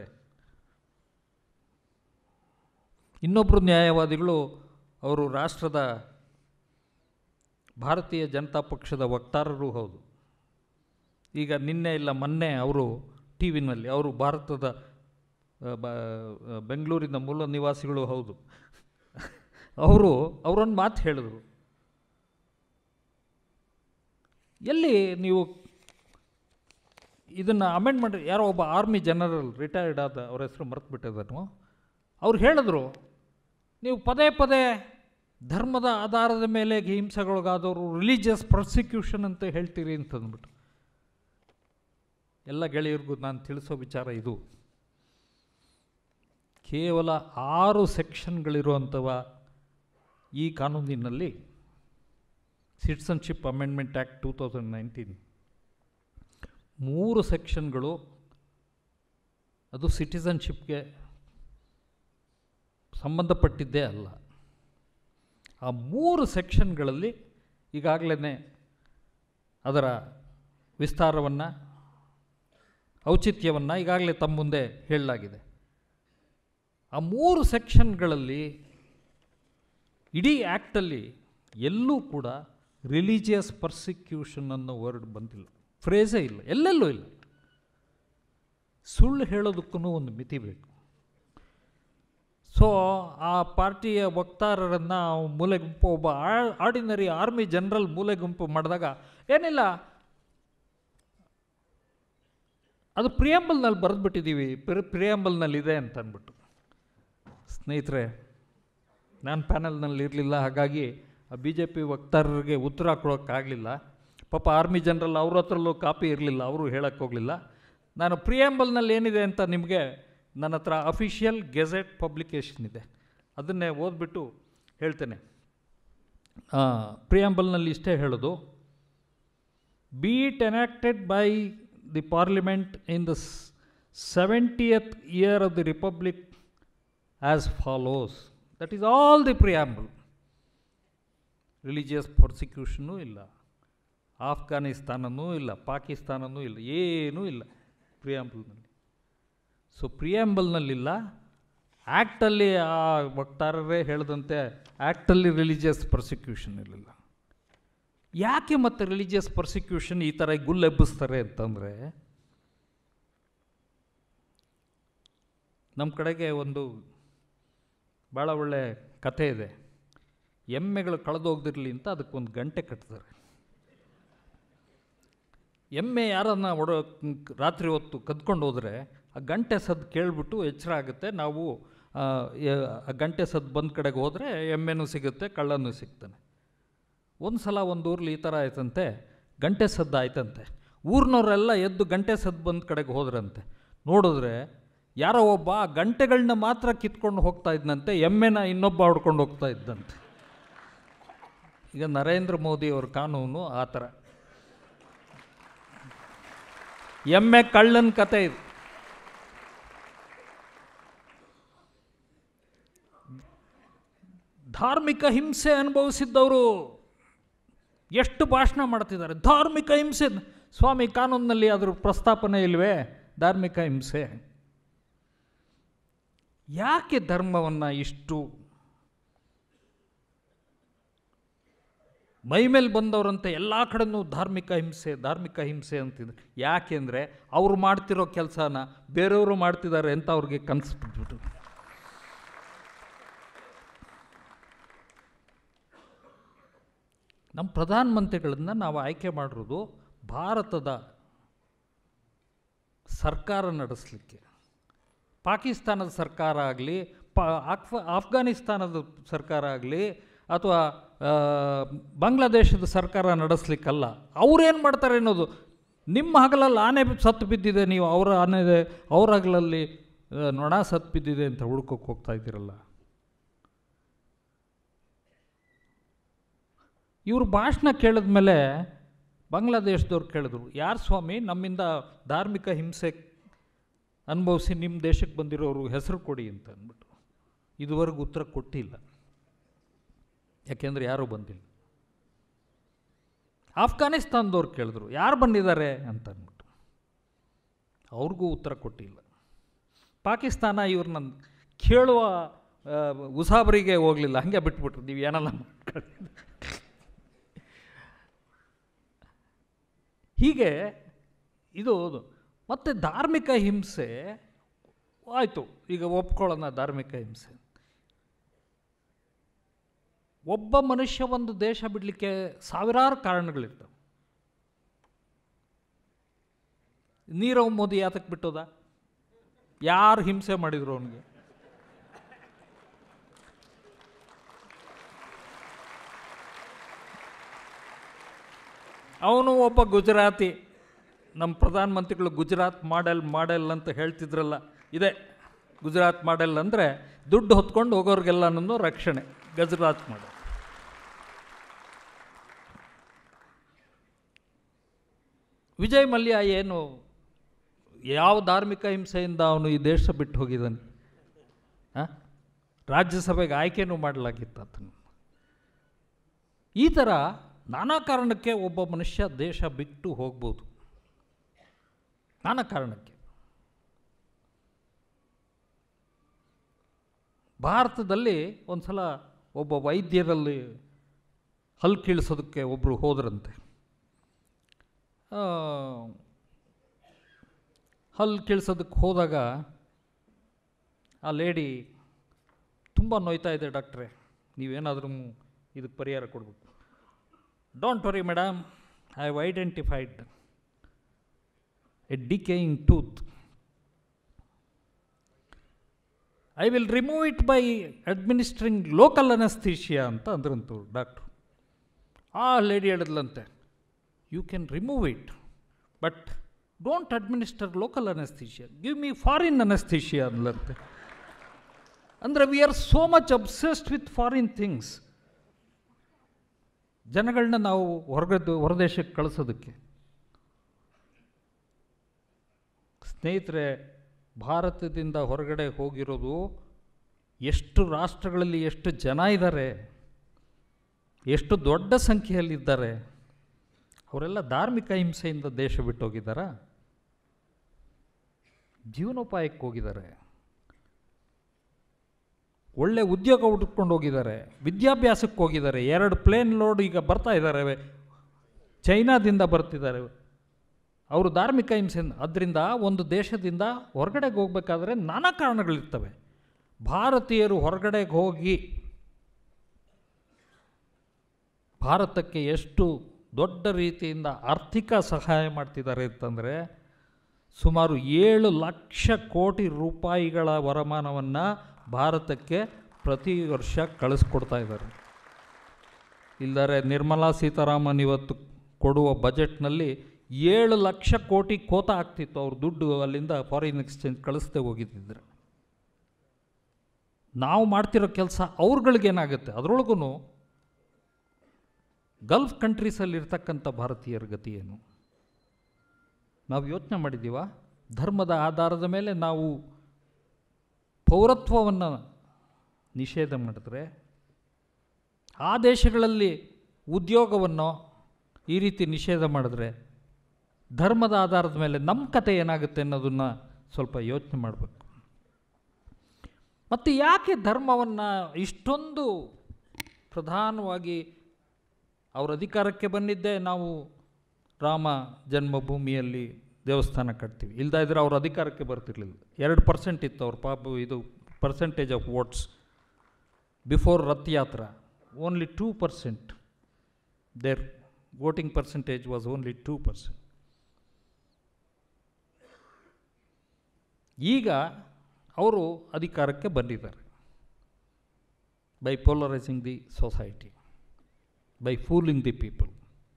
ಇನ್ನೊಬ್ಬರು ನ್ಯಾಯವಾದಿಗಳು ಅವರು ರಾಷ್ಟ್ರದ ಭಾರತೀಯ ಜನತಾ ಪಕ್ಷದ ವಕ್ತಾರರೂ ಹೌದು ಈಗ ನಿನ್ನೆ ಇಲ್ಲ ಮೊನ್ನೆ ಅವರು ಟಿ ವಿನಲ್ಲಿ ಅವರು ಭಾರತದ ಆ, ಬ ಆ, ಬೆಂಗಳೂರಿನ ಮೂಲ ನಿವಾಸಿಗಳು ಹೌದು ಅವರು ಅವರೊಂದು ಮಾತು ಹೇಳಿದರು ಎಲ್ಲಿ ನೀವು ಇದನ್ನು ಅಮೆಂಡ್ ಮಾಡಿ ಯಾರೋ ಒಬ್ಬ ಆರ್ಮಿ ಜನರಲ್ ರಿಟೈರ್ಡ್ ಆದ ಅವ್ರ ಹೆಸರು ಮರೆತು ಬಿಟ್ಟಿದ್ದಾನು ಅವ್ರು ಹೇಳಿದ್ರು ನೀವು ಪದೇ ಪದೇ ಧರ್ಮದ ಆಧಾರದ ಮೇಲೆ ಹಿಂಸೆಗೊಳಗಾದವರು ರಿಲಿಜಿಯಸ್ ಪ್ರಾಸಿಕ್ಯೂಷನ್ ಅಂತ ಹೇಳ್ತೀರಿ ಅಂತಂದ್ಬಿಟ್ಟು ಎಲ್ಲ ಗೆಳೆಯರಿಗೂ ನಾನು ತಿಳಿಸೋ ವಿಚಾರ ಇದು ಕೇವಲ ಆರು ಸೆಕ್ಷನ್ಗಳಿರುವಂಥವ ಈ ಕಾನೂನಿನಲ್ಲಿ citizenship amendment act two thousand nineteen ಮೂರು ಸೆಕ್ಷನ್ಗಳು ಅದು ಸಿಟಿಸನ್ಶಿಪ್ಗೆ ಸಂಬಂಧಪಟ್ಟಿದ್ದೇ ಅಲ್ಲ ಆ ಮೂರು ಸೆಕ್ಷನ್ಗಳಲ್ಲಿ ಈಗಾಗಲೇ ಅದರ ವಿಸ್ತಾರವನ್ನು ಔಚಿತ್ಯವನ್ನು ಈಗಾಗಲೇ ತಮ್ಮ ಮುಂದೆ ಹೇಳಲಾಗಿದೆ ಆ ಮೂರು ಸೆಕ್ಷನ್ಗಳಲ್ಲಿ ಇಡೀ ಆ್ಯಕ್ಟಲ್ಲಿ ಎಲ್ಲೂ ಕೂಡ ರಿಲಿಜಿಯಸ್ ಪರ್ಸಿಕ್ಯೂಷನ್ ಅನ್ನೋ ವರ್ಡ್ ಬಂದಿಲ್ಲ ಫ್ರೇಸೇ ಇಲ್ಲ ಎಲ್ಲೆಲ್ಲೂ ಇಲ್ಲ ಸುಳ್ಳು ಹೇಳೋದಕ್ಕೂ ಒಂದು ಮಿತಿ ಬೇಕು ಸೊ ಆ ಪಾರ್ಟಿಯ ವಕ್ತಾರರನ್ನು ಮೂಲೆ ಗುಂಪು ಒಬ್ಬ ಆರ್ಡಿನರಿ ಆರ್ಮಿ ಜನರಲ್ ಮೂಲೆ ಗುಂಪು ಮಾಡಿದಾಗ ಏನಿಲ್ಲ ಅದು ಪ್ರಿಯಂಬಲ್ನಲ್ಲಿ ಬರೆದ್ಬಿಟ್ಟಿದ್ದೀವಿ ಪ್ರಿ ಪ್ರಿಯಂಬಲ್ನಲ್ಲಿ ಇದೆ ಅಂತ ಅಂದ್ಬಿಟ್ಟು ಸ್ನೇಹಿತರೆ ನಾನು ಪ್ಯಾನಲ್ನಲ್ಲಿ ಇರಲಿಲ್ಲ ಹಾಗಾಗಿ ಆ ಬಿ ಜೆ ಪಿ ವಕ್ತಾರರಿಗೆ ಉತ್ತರ ಕೊಡೋಕ್ಕಾಗಲಿಲ್ಲ ಪಾಪ ಆರ್ಮಿ ಜನರಲ್ ಅವ್ರ ಹತ್ರಲ್ಲೂ ಕಾಪಿ ಇರಲಿಲ್ಲ ಅವರು ಹೇಳಕ್ಕೆ ಹೋಗಲಿಲ್ಲ ನಾನು ಪ್ರಿಯಂಬಲ್ನಲ್ಲಿ ಏನಿದೆ ಅಂತ ನಿಮಗೆ ನನ್ನ ಹತ್ರ ಅಫಿಷಿಯಲ್ ಗೆಜೆಟ್ ಪಬ್ಲಿಕೇಶನ್ ಇದೆ ಅದನ್ನೇ ಓದ್ಬಿಟ್ಟು ಹೇಳ್ತೇನೆ ಪ್ರಿಯಂಬಲ್ನಲ್ಲಿ ಇಷ್ಟೇ ಹೇಳೋದು be it enacted by the parliament in the seventieth year of the republic as follows that is all the preamble religious ಪ್ರಾಸಿಕ್ಯೂಷನೂ ಇಲ್ಲ ಆಫ್ಘಾನಿಸ್ತಾನನೂ ಇಲ್ಲ ಪಾಕಿಸ್ತಾನನೂ ಇಲ್ಲ ಏನೂ ಇಲ್ಲ ಪ್ರಿಯಾಂಬಲ್ನಲ್ಲಿ ಸೊ ಪ್ರಿಯಾಂಬಲ್ನಲ್ಲಿಲ್ಲ ಆ್ಯಕ್ಟಲ್ಲಿ ಆ ವಕ್ತಾರರೇ ಹೇಳಿದಂತೆ ಆ್ಯಕ್ಟಲ್ಲಿ ರಿಲಿಜಿಯಸ್ ಪ್ರಾಸಿಕ್ಯೂಷನ್ ಇರಲಿಲ್ಲ ಯಾಕೆ ಮತ್ತೆ ರಿಲಿಜಿಯಸ್ ಪ್ರಾಸಿಕ್ಯೂಷನ್ ಈ ಥರ ಗುಲ್ಲೆಬ್ಬಿಸ್ತಾರೆ ಅಂತಂದರೆ ನಮ್ಮ ಕಡೆಗೆ ಒಂದು ಭಾಳ ಒಳ್ಳೆ ಕಥೆ ಇದೆ ಎಮ್ಮೆಗಳು ಕಳೆದೋಗ್ದಿರಲಿ ಅಂತ ಅದಕ್ಕೊಂದು ಗಂಟೆ ಕಟ್ತಾರೆ ಎಮ್ಮೆ ಯಾರನ್ನ ಒಡ ರಾತ್ರಿ ಹೊತ್ತು ಕದ್ಕೊಂಡು ಹೋದರೆ ಆ ಗಂಟೆ ಸದ್ದು ಕೇಳಿಬಿಟ್ಟು ಎಚ್ಚರ ಆಗುತ್ತೆ ನಾವು ಆ, ಯ- ಆ ಗಂಟೆ ಸದ್ದು ಬಂದ ಕಡೆಗೆ ಹೋದರೆ ಎಮ್ಮೆನೂ ಸಿಗುತ್ತೆ ಕಳ್ಳನೂ ಸಿಗ್ತಾನೆ ಒಂದು ಸಲ ಒಂದು ಊರ್ಲಿ ಈ ಥರ ಆಯ್ತಂತೆ ಗಂಟೆ ಸದ್ದು ಆಯ್ತಂತೆ ಊರಿನವರೆಲ್ಲ ಎದ್ದು ಗಂಟೆ ಸದ್ದು ಬಂದ ಕಡೆಗೆ ಹೋದ್ರಂತೆ ನೋಡಿದ್ರೆ ಯಾರೋ ಒಬ್ಬ ಆ ಗಂಟೆಗಳನ್ನ ಮಾತ್ರ ಕಿತ್ಕೊಂಡು ಹೋಗ್ತಾ ಇದ್ದಂತೆ ಎಮ್ಮೆನ ಇನ್ನೊಬ್ಬ ಹೊಡ್ಕೊಂಡು ಹೋಗ್ತಾ ಇದ್ದಂತೆ ಈಗ ನರೇಂದ್ರ ಮೋದಿ ಅವ್ರ ಕಾನೂನು ಆ ಥರ ಎಮ್ಮೆ ಕಳ್ಳನ ಕತೆ ಇದು ಧಾರ್ಮಿಕ ಹಿಂಸೆ ಅನುಭವಿಸಿದ್ದವರು ಎಷ್ಟು ಭಾಷಣ ಮಾಡ್ತಿದ್ದಾರೆ ಧಾರ್ಮಿಕ ಹಿಂಸೆ ಸ್ವಾಮಿ ಕಾನೂನಿನಲ್ಲಿ ಅದ್ರ ಪ್ರಸ್ತಾಪನೆ ಇಲ್ವೇ ಧಾರ್ಮಿಕ ಹಿಂಸೆ ಯಾಕೆ ಧರ್ಮವನ್ನು ಇಷ್ಟು ಮೈಮೇಲೆ ಬಂದವರಂತೆ ಎಲ್ಲ ಕಡೆನೂ ಧಾರ್ಮಿಕ ಹಿಂಸೆ ಧಾರ್ಮಿಕ ಹಿಂಸೆ ಅಂತಿದ್ರು ಯಾಕೆಂದರೆ ಅವ್ರು ಮಾಡ್ತಿರೋ ಕೆಲಸನ ಬೇರೆಯವರು ಮಾಡ್ತಿದ್ದಾರೆ ಅಂತ ಅವ್ರಿಗೆ ಕನಸು ಬಿಟ್ಬಿಟ್ಟು ನಮ್ಮ ಪ್ರಧಾನಮಂತ್ರಿಗಳನ್ನ ನಾವು ಆಯ್ಕೆ ಮಾಡಿರೋದು ಭಾರತದ ಸರ್ಕಾರ ನಡೆಸಲಿಕ್ಕೆ ಪಾಕಿಸ್ತಾನದ ಸರ್ಕಾರ ಆಗಲಿ ಪಾ ಆಫ್ ಆಫ್ಘಾನಿಸ್ತಾನದ ಸರ್ಕಾರ ಆಗಲಿ ಅಥವಾ ಆ, ಬಾಂಗ್ಲಾದೇಶದ ಸರ್ಕಾರ ನಡೆಸಲಿಕ್ಕಲ್ಲ ಅವ್ರೇನು ಮಾಡ್ತಾರೆ ಅನ್ನೋದು ನಿಮ್ಮ ಹಗಲಲ್ಲಿ ಆನೆ ಸತ್ತು ಬಿದ್ದಿದೆ ನೀವು ಅವರ ಆನೆ ಅವ್ರ ಹಗಲಲ್ಲಿ ಆ, ನೊಣ ಸತ್ತು ಬಿದ್ದಿದೆ ಅಂತ ಹುಡ್ಕೋಕೆ ಹೋಗ್ತಾ ಇದ್ದೀರಲ್ಲ ಇವರು ಭಾಷಣ ಕೇಳಿದ್ಮೇಲೆ ಬಾಂಗ್ಲಾದೇಶದವ್ರು ಕೇಳಿದ್ರು ಯಾರು ಸ್ವಾಮಿ ನಮ್ಮಿಂದ ಧಾರ್ಮಿಕ ಹಿಂಸೆ ಅನುಭವಿಸಿ ನಿಮ್ಮ ದೇಶಕ್ಕೆ ಬಂದಿರೋರು ಹೆಸರು ಕೊಡಿ ಅಂತ ಅಂದ್ಬಿಟ್ಟು ಇದುವರೆಗೂ ಉತ್ತರ ಕೊಟ್ಟಿಲ್ಲ ಯಾಕೆಂದರೆ ಯಾರೂ ಬಂದಿಲ್ಲ ಆಫ್ಘಾನಿಸ್ತಾನದವ್ರು ಕೇಳಿದ್ರು ಯಾರು ಬಂದಿದ್ದಾರೆ ಅಂತ ಅಂದ್ಬಿಟ್ಟು ಅವ್ರಿಗೂ ಉತ್ತರ ಕೊಟ್ಟಿಲ್ಲ ಪಾಕಿಸ್ತಾನ ಇವ್ರನ್ನ ಕೇಳುವ ಆ, ಉಸಾಬರಿಗೆ ಹೋಗಲಿಲ್ಲ ಹಾಗೆ ಬಿಟ್ಬಿಟ್ರು ನೀವು ಏನೆಲ್ಲ ಮಾಡ್ಕೊಳ್ಳಿ ಹೀಗೆ ಇದು ಮತ್ತು ಧಾರ್ಮಿಕ ಹಿಂಸೆ ಆಯಿತು ಈಗ ಒಪ್ಕೊಳ್ಳೋಣ ಧಾರ್ಮಿಕ ಹಿಂಸೆ ಒಬ್ಬ ಮನುಷ್ಯ ಒಂದು ದೇಶ ಬಿಡಲಿಕ್ಕೆ ಸಾವಿರಾರು ಕಾರಣಗಳಿರ್ತವೆ ನೀರವ್ ಮೋದಿ ಯಾತಕ್ಕೆ ಬಿಟ್ಟೋದ ಯಾರು ಹಿಂಸೆ ಮಾಡಿದ್ರು ಅವನಿಗೆ ಅವನು ಒಬ್ಬ ಗುಜರಾತಿ ನಮ್ಮ ಪ್ರಧಾನಮಂತ್ರಿಗಳು ಗುಜರಾತ್ ಮಾಡೆಲ್ ಮಾಡೆಲ್ ಅಂತ ಹೇಳ್ತಿದ್ರಲ್ಲ ಇದೆ ಗುಜರಾತ್ ಮಾಡೆಲ್ ಅಂದರೆ ದುಡ್ಡು ಹೊತ್ಕೊಂಡು ಹೋಗೋರಿಗೆಲ್ಲನೂ ರಕ್ಷಣೆ ಗುಜರಾತ್ ಮಾಡೆಲ್ ವಿಜಯ್ ಮಲ್ಯ ಏನು ಯಾವ ಧಾರ್ಮಿಕ ಹಿಂಸೆಯಿಂದ ಅವನು ಈ ದೇಶ ಬಿಟ್ಟು ಹೋಗಿದ್ದಾನೆ ಆ? ರಾಜ್ಯಸಭೆಗೆ ಆಯ್ಕೆನೂ ಮಾಡಲಾಗಿತ್ತು ಆತನು ಈ ಥರ ನಾನಾ ಕಾರಣಕ್ಕೆ ಒಬ್ಬ ಮನುಷ್ಯ ದೇಶ ಬಿಟ್ಟು ಹೋಗ್ಬೋದು ನಾನಾ ಕಾರಣಕ್ಕೆ ಭಾರತದಲ್ಲಿ ಒಂದು ಸಲ ಒಬ್ಬ ವೈದ್ಯರಲ್ಲಿ ಹಲ್ಲು ಕೀಳಿಸೋದಕ್ಕೆ ಒಬ್ಬರು ಹೋದ್ರಂತೆ ಆ, ಹಲ್ಲು ಕೀಳ್ಸೋದಕ್ಕೆ ಹೋದಾಗ ಆ ಲೇಡಿ ತುಂಬ ನೋಯ್ತಾ ಇದೆ ಡಾಕ್ಟ್ರೇ ನೀವೇನಾದರೂ ಇದಕ್ಕೆ ಪರಿಹಾರ ಕೊಡಬೇಕು don't worry madam I have identified a decaying tooth I will remove it by administering local anaesthesia ಅಂತ ಅಂದ್ರಂತು ಡಾಕ್ಟ್ರು ಆ ಲೇಡಿ ಹೇಳಿದ್ಲಂತೆ you can remove it but don't administer local anaesthesia give me foreign anaesthesia ಅಂದ್ಲಂತೆ ಅಂದರೆ we are so much obsessed with foreign things ಜನಗಳನ್ನ ನಾವು ಹೊರಗದ್ದು ಹೊರದೇಶಕ್ಕೆ ಕಳಿಸೋದಕ್ಕೆ ಸ್ನೇಹಿತರೆ ಭಾರತದಿಂದ ಹೊರಗಡೆ ಹೋಗಿರೋದು ಎಷ್ಟು ರಾಷ್ಟ್ರಗಳಲ್ಲಿ ಎಷ್ಟು ಜನ ಇದ್ದಾರೆ ಎಷ್ಟು ದೊಡ್ಡ ಸಂಖ್ಯೆಯಲ್ಲಿದ್ದಾರೆ ಅವರೆಲ್ಲ ಧಾರ್ಮಿಕ ಹಿಂಸೆಯಿಂದ ದೇಶ ಬಿಟ್ಟೋಗಿದ್ದಾರಾ ಜೀವನೋಪಾಯಕ್ಕೆ ಹೋಗಿದ್ದಾರೆ ಒಳ್ಳೆ ಉದ್ಯೋಗ ಹುಡುಕೊಂಡು ಹೋಗಿದ್ದಾರೆ ವಿದ್ಯಾಭ್ಯಾಸಕ್ಕೆ ಹೋಗಿದ್ದಾರೆ ಎರಡು ಪ್ಲೇನ್ ಲೋಡ್ ಈಗ ಬರ್ತಾ ಇದ್ದಾರೆ ಚೈನಾದಿಂದ ಬರ್ತಿದ್ದಾರೆ ಅವರು ಧಾರ್ಮಿಕ ಹಿಂಸೆಯಿಂದ ಅದರಿಂದ ಒಂದು ದೇಶದಿಂದ ಹೊರಗಡೆಗೆ ಹೋಗ್ಬೇಕಾದ್ರೆ ನಾನಾ ಕಾರಣಗಳಿರ್ತವೆ ಭಾರತೀಯರು ಹೊರಗಡೆಗೆ ಹೋಗಿ ಭಾರತಕ್ಕೆ ಎಷ್ಟು ದೊಡ್ಡ ರೀತಿಯಿಂದ ಆರ್ಥಿಕ ಸಹಾಯ ಮಾಡ್ತಿದ್ದಾರೆ ಅಂತಂದರೆ ಸುಮಾರು ಏಳು ಲಕ್ಷ ಕೋಟಿ ರೂಪಾಯಿಗಳ ವರಮಾನವನ್ನು ಭಾರತಕ್ಕೆ ಪ್ರತಿ ವರ್ಷ ಕಳಿಸ್ಕೊಡ್ತಾ ಇದ್ದಾರೆ ಇಲ್ಲದರೆ ನಿರ್ಮಲಾ ಸೀತಾರಾಮನ್ ಇವತ್ತು ಕೊಡುವ ಬಜೆಟ್ನಲ್ಲಿ ಏಳು ಲಕ್ಷ ಕೋಟಿ ಕೋತ ಆಗ್ತಿತ್ತು ಅವ್ರ ದುಡ್ಡು ಅಲ್ಲಿಂದ ಫಾರಿನ್ ಎಕ್ಸ್ಚೇಂಜ್ ಕಳಿಸ್ದೆ ಹೋಗಿದ್ದಿದ್ರೆ ನಾವು ಮಾಡ್ತಿರೋ ಕೆಲಸ ಅವ್ರುಗಳಿಗೇನಾಗುತ್ತೆ ಅದರೊಳಗೂ ಗಲ್ಫ್ ಕಂಟ್ರೀಸಲ್ಲಿರ್ತಕ್ಕಂಥ ಭಾರತೀಯರ ಗತಿ ಏನು ನಾವು ಯೋಚನೆ ಮಾಡಿದ್ದೀವ ಧರ್ಮದ ಆಧಾರದ ಮೇಲೆ ನಾವು ಪೌರತ್ವವನ್ನು ನಿಷೇಧ ಮಾಡಿದ್ರೆ ಆ ದೇಶಗಳಲ್ಲಿ ಉದ್ಯೋಗವನ್ನು ಈ ರೀತಿ ನಿಷೇಧ ಮಾಡಿದ್ರೆ ಧರ್ಮದ ಆಧಾರದ ಮೇಲೆ ನಮ್ಮ ಕತೆ ಏನಾಗುತ್ತೆ ಅನ್ನೋದನ್ನು ಸ್ವಲ್ಪ ಯೋಚನೆ ಮಾಡಬೇಕು ಮತ್ತು ಯಾಕೆ ಧರ್ಮವನ್ನು ಇಷ್ಟೊಂದು ಪ್ರಧಾನವಾಗಿ ಅವ್ರ ಅಧಿಕಾರಕ್ಕೆ ಬಂದಿದ್ದೇ ನಾವು ರಾಮ ಜನ್ಮಭೂಮಿಯಲ್ಲಿ ದೇವಸ್ಥಾನ ಕಟ್ತೀವಿ ಇಲ್ದ ಇದ್ರೆ ಅವ್ರ ಅಧಿಕಾರಕ್ಕೆ ಬರ್ತಿರ್ಲಿಲ್ಲ ಎರಡು ಪರ್ಸೆಂಟ್ ಇತ್ತು ಅವ್ರ ಪಾಪ ಇದು percentage of votes before Rath Yatra only two percent there voting percentage was only two percent ಈಗ ಅವರು ಅಧಿಕಾರಕ್ಕೆ ಬಂದಿದ್ದಾರೆ by polarising the society by fooling the people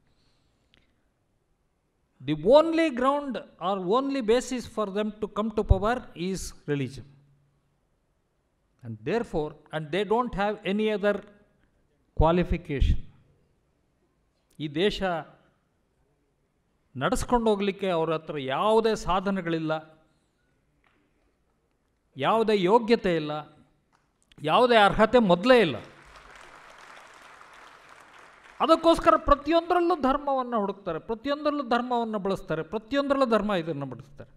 the only ground or only basis for them to come to power is religion and therefore and they don't have any other qualification ಈ ದೇಶ ನಡೆಸ್ಕೊಂಡು ಹೋಗಲಿಕ್ಕೆ ಅವ್ರ ಹತ್ರ ಯಾವುದೇ ಸಾಧನಗಳಿಲ್ಲ ಯಾವುದೇ ಯೋಗ್ಯತೆ ಇಲ್ಲ ಯಾವುದೇ ಅರ್ಹತೆ ಮೊದಲೇ ಇಲ್ಲ ಅದಕ್ಕೋಸ್ಕರ ಪ್ರತಿಯೊಂದರಲ್ಲೂ ಧರ್ಮವನ್ನು ಹುಡುಕ್ತಾರೆ ಪ್ರತಿಯೊಂದರಲ್ಲೂ ಧರ್ಮವನ್ನು ಬಳಸ್ತಾರೆ ಪ್ರತಿಯೊಂದರಲ್ಲೂ ಧರ್ಮ ಇದನ್ನು ಬಳಸ್ತಾರೆ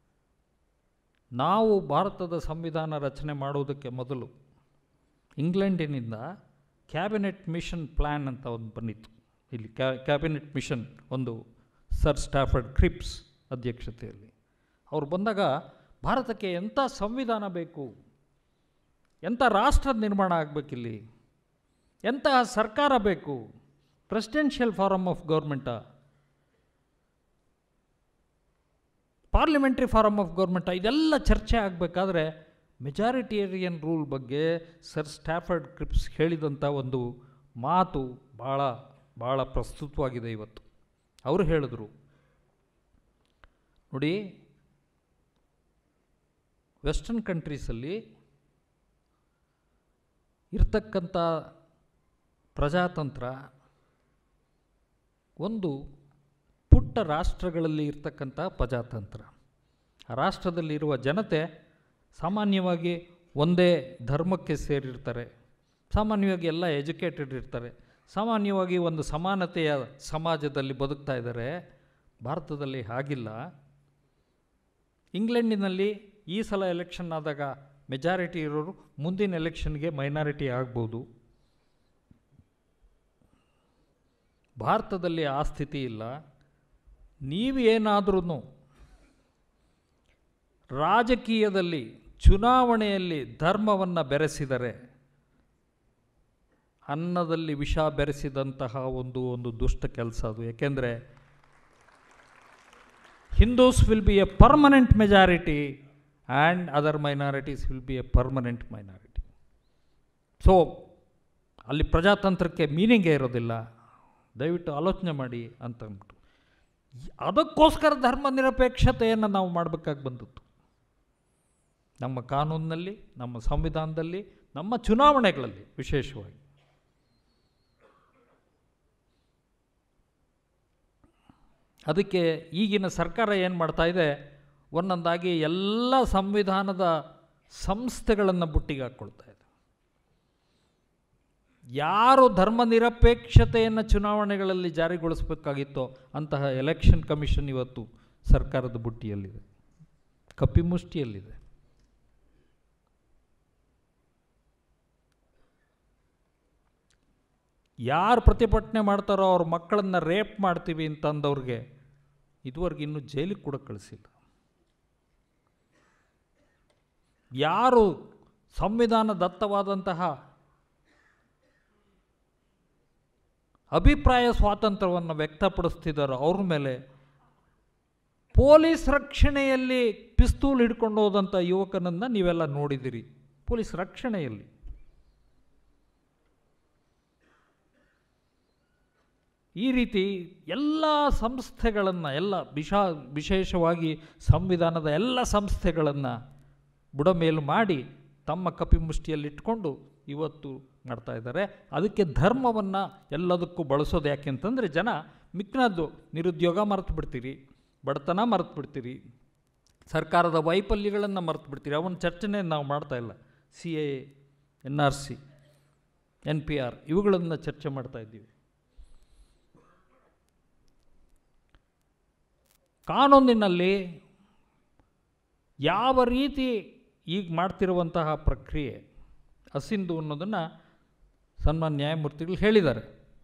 ನಾವು ಭಾರತದ ಸಂವಿಧಾನ ರಚನೆ ಮಾಡುವುದಕ್ಕೆ ಮೊದಲು ಇಂಗ್ಲೆಂಡಿನಿಂದ ಕ್ಯಾಬಿನೆಟ್ ಮಿಷನ್ ಪ್ಲ್ಯಾನ್ ಅಂತ ಒಂದು ಬಂದಿತ್ತು ಇಲ್ಲಿ ಕ್ಯಾ ಕ್ಯಾಬಿನೆಟ್ ಮಿಷನ್ ಒಂದು ಸರ್ ಸ್ಟಾಫರ್ಡ್ ಕ್ರಿಪ್ಸ್ ಅಧ್ಯಕ್ಷತೆಯಲ್ಲಿ ಅವ್ರು ಬಂದಾಗ ಭಾರತಕ್ಕೆ ಎಂಥ ಸಂವಿಧಾನ ಬೇಕು ಎಂಥ ರಾಷ್ಟ್ರ ನಿರ್ಮಾಣ ಆಗಬೇಕಿಲ್ಲಿ ಎಂತಹ ಸರ್ಕಾರ ಬೇಕು ಪ್ರೆಸಿಡೆನ್ಷಿಯಲ್ ಫಾರಮ್ ಆಫ್ ಗೌರ್ಮೆಂಟಾ ಪಾರ್ಲಿಮೆಂಟ್ರಿ ಫಾರಮ್ ಆಫ್ ಗೌರ್ಮೆಂಟಾ ಇದೆಲ್ಲ ಚರ್ಚೆ ಆಗಬೇಕಾದ್ರೆ ಮೆಜಾರಿಟೇರಿಯನ್ ರೂಲ್ ಬಗ್ಗೆ ಸರ್ ಸ್ಟ್ಯಾಫರ್ಡ್ ಕ್ರಿಪ್ಸ್ ಹೇಳಿದಂಥ ಒಂದು ಮಾತು ಭಾಳ ಭಾಳ ಪ್ರಸ್ತುತವಾಗಿದೆ ಇವತ್ತು ಅವರು ಹೇಳಿದ್ರು ನೋಡಿ ವೆಸ್ಟರ್ನ್ ಕಂಟ್ರೀಸಲ್ಲಿ ಇರ್ತಕ್ಕಂಥ ಪ್ರಜಾತಂತ್ರ ಒಂದು ಪುಟ್ಟ ರಾಷ್ಟ್ರಗಳಲ್ಲಿ ಇರ್ತಕ್ಕಂಥ ಪ್ರಜಾತಂತ್ರ ಆ ರಾಷ್ಟ್ರದಲ್ಲಿರುವ ಜನತೆ ಸಾಮಾನ್ಯವಾಗಿ ಒಂದೇ ಧರ್ಮಕ್ಕೆ ಸೇರಿರ್ತಾರೆ ಸಾಮಾನ್ಯವಾಗಿ ಎಲ್ಲ ಎಜುಕೇಟೆಡ್ ಇರ್ತಾರೆ ಸಾಮಾನ್ಯವಾಗಿ ಒಂದು ಸಮಾನತೆಯ ಸಮಾಜದಲ್ಲಿ ಬದುಕ್ತಾ ಇದ್ದಾರೆ ಭಾರತದಲ್ಲಿ ಹಾಗಿಲ್ಲ ಇಂಗ್ಲೆಂಡಿನಲ್ಲಿ ಈ ಸಲ ಎಲೆಕ್ಷನ್ ಆದಾಗ ಮೆಜಾರಿಟಿ ಇರೋರು ಮುಂದಿನ ಎಲೆಕ್ಷನ್ಗೆ ಮೈನಾರಿಟಿ ಆಗ್ಬೋದು ಭಾರತದಲ್ಲಿ ಆ ಸ್ಥಿತಿ ಇಲ್ಲ ನೀವು ಏನಾದ್ರೂ ರಾಜಕೀಯದಲ್ಲಿ ಚುನಾವಣೆಯಲ್ಲಿ ಧರ್ಮವನ್ನು ಬೆರೆಸಿದರೆ ಅನ್ನದಲ್ಲಿ ವಿಷ ಬೆರೆಸಿದಂತಹ ಒಂದು ಒಂದು ದುಷ್ಟ ಕೆಲಸ ಅದು ಏಕೆಂದರೆ Hindus will be a permanent majority and other minorities will be a permanent minority so ಅಲ್ಲಿ ಪ್ರಜಾತಂತ್ರಕ್ಕೆ ಮೀನಿಂಗೇ ಇರೋದಿಲ್ಲ ದಯವಿಟ್ಟು ಆಲೋಚನೆ ಮಾಡಿ ಅಂತ ಅಂದ್ಬಿಟ್ಟು ಅದಕ್ಕೋಸ್ಕರ ಧರ್ಮ ನಿರಪೇಕ್ಷತೆಯನ್ನು ನಾವು ಮಾಡಬೇಕಾಗಿ ಬಂದದ್ದು ನಮ್ಮ ಕಾನೂನಿನಲ್ಲಿ ನಮ್ಮ ಸಂವಿಧಾನದಲ್ಲಿ ನಮ್ಮ ಚುನಾವಣೆಗಳಲ್ಲಿ ವಿಶೇಷವಾಗಿ ಅದಕ್ಕೆ ಈಗಿನ ಸರ್ಕಾರ ಏನು ಮಾಡ್ತಾ ಇದೆ ಒಂದೊಂದಾಗಿ ಎಲ್ಲ ಸಂವಿಧಾನದ ಸಂಸ್ಥೆಗಳನ್ನು ಬುಟ್ಟಿಗೆ ಹಾಕ್ಕೊಳ್ತಾ ಇದೆ ಯಾರು ಧರ್ಮ ನಿರಪೇಕ್ಷತೆಯನ್ನು ಚುನಾವಣೆಗಳಲ್ಲಿ ಜಾರಿಗೊಳಿಸಬೇಕಾಗಿತ್ತೋ ಅಂತಹ ಎಲೆಕ್ಷನ್ ಕಮಿಷನ್ ಇವತ್ತು ಸರ್ಕಾರದ ಬುಟ್ಟಿಯಲ್ಲಿದೆ ಕಪಿಮುಷ್ಟಿಯಲ್ಲಿದೆ ಯಾರು ಪ್ರತಿಭಟನೆ ಮಾಡ್ತಾರೋ ಅವ್ರ ಮಕ್ಕಳನ್ನ ರೇಪ್ ಮಾಡ್ತೀವಿ ಅಂತಂದವ್ರಿಗೆ ಇದುವರೆಗೆ ಇನ್ನೂ ಜೈಲಿಗೆ ಕೂಡ ಕಳಿಸಿಲ್ಲ ಯಾರು ಸಂವಿಧಾನ ದತ್ತವಾದಂತಹ ಅಭಿಪ್ರಾಯ ಸ್ವಾತಂತ್ರ್ಯವನ್ನು ವ್ಯಕ್ತಪಡಿಸ್ತಿದ್ದಾರೋ ಅವ್ರ ಮೇಲೆ ಪೊಲೀಸ್ ರಕ್ಷಣೆಯಲ್ಲಿ ಪಿಸ್ತೂಲ್ ಹಿಡ್ಕೊಂಡು ಹೋದಂಥ ಯುವಕನನ್ನು ನೀವೆಲ್ಲ ನೋಡಿದಿರಿ ಪೊಲೀಸ್ ರಕ್ಷಣೆಯಲ್ಲಿ ಈ ರೀತಿ ಎಲ್ಲ ಸಂಸ್ಥೆಗಳನ್ನು ಎಲ್ಲ ವಿಶಾ ವಿಶೇಷವಾಗಿ ಸಂವಿಧಾನದ ಎಲ್ಲ ಸಂಸ್ಥೆಗಳನ್ನು ಬುಡಮೇಲು ಮಾಡಿ ತಮ್ಮ ಕಪಿಮುಷ್ಟಿಯಲ್ಲಿಟ್ಕೊಂಡು ಇವತ್ತು ಮಾಡ್ತಾ ಇದ್ದಾರೆ ಅದಕ್ಕೆ ಧರ್ಮವನ್ನು ಎಲ್ಲದಕ್ಕೂ ಬಳಸೋದು ಯಾಕೆ ಅಂತಂದರೆ ಜನ ಮಿಕ್ನದ್ದು ನಿರುದ್ಯೋಗ ಮರೆತು ಬಿಡ್ತೀರಿ ಬಡತನ ಮರೆತು ಬಿಡ್ತೀರಿ ಸರ್ಕಾರದ ವೈಫಲ್ಯಗಳನ್ನು ಮರೆತು ಬಿಡ್ತೀರಿ ಅವನ ಚರ್ಚೆನೇ ನಾವು ಮಾಡ್ತಾ ಇಲ್ಲ C A N R C N P R ಇವುಗಳನ್ನು ಚರ್ಚೆ ಮಾಡ್ತಾ ಇದ್ದೀವಿ ಕಾನೂನಿನಲ್ಲಿ ಯಾವ ರೀತಿ ಈಗ ಮಾಡ್ತಿರುವಂತಹ ಪ್ರಕ್ರಿಯೆ ಅಸಿಂಧು ಅನ್ನೋದನ್ನು ಸನ್ಮಾನ್ಯ ನ್ಯಾಯಮೂರ್ತಿಗಳು ಹೇಳಿದ್ದಾರೆ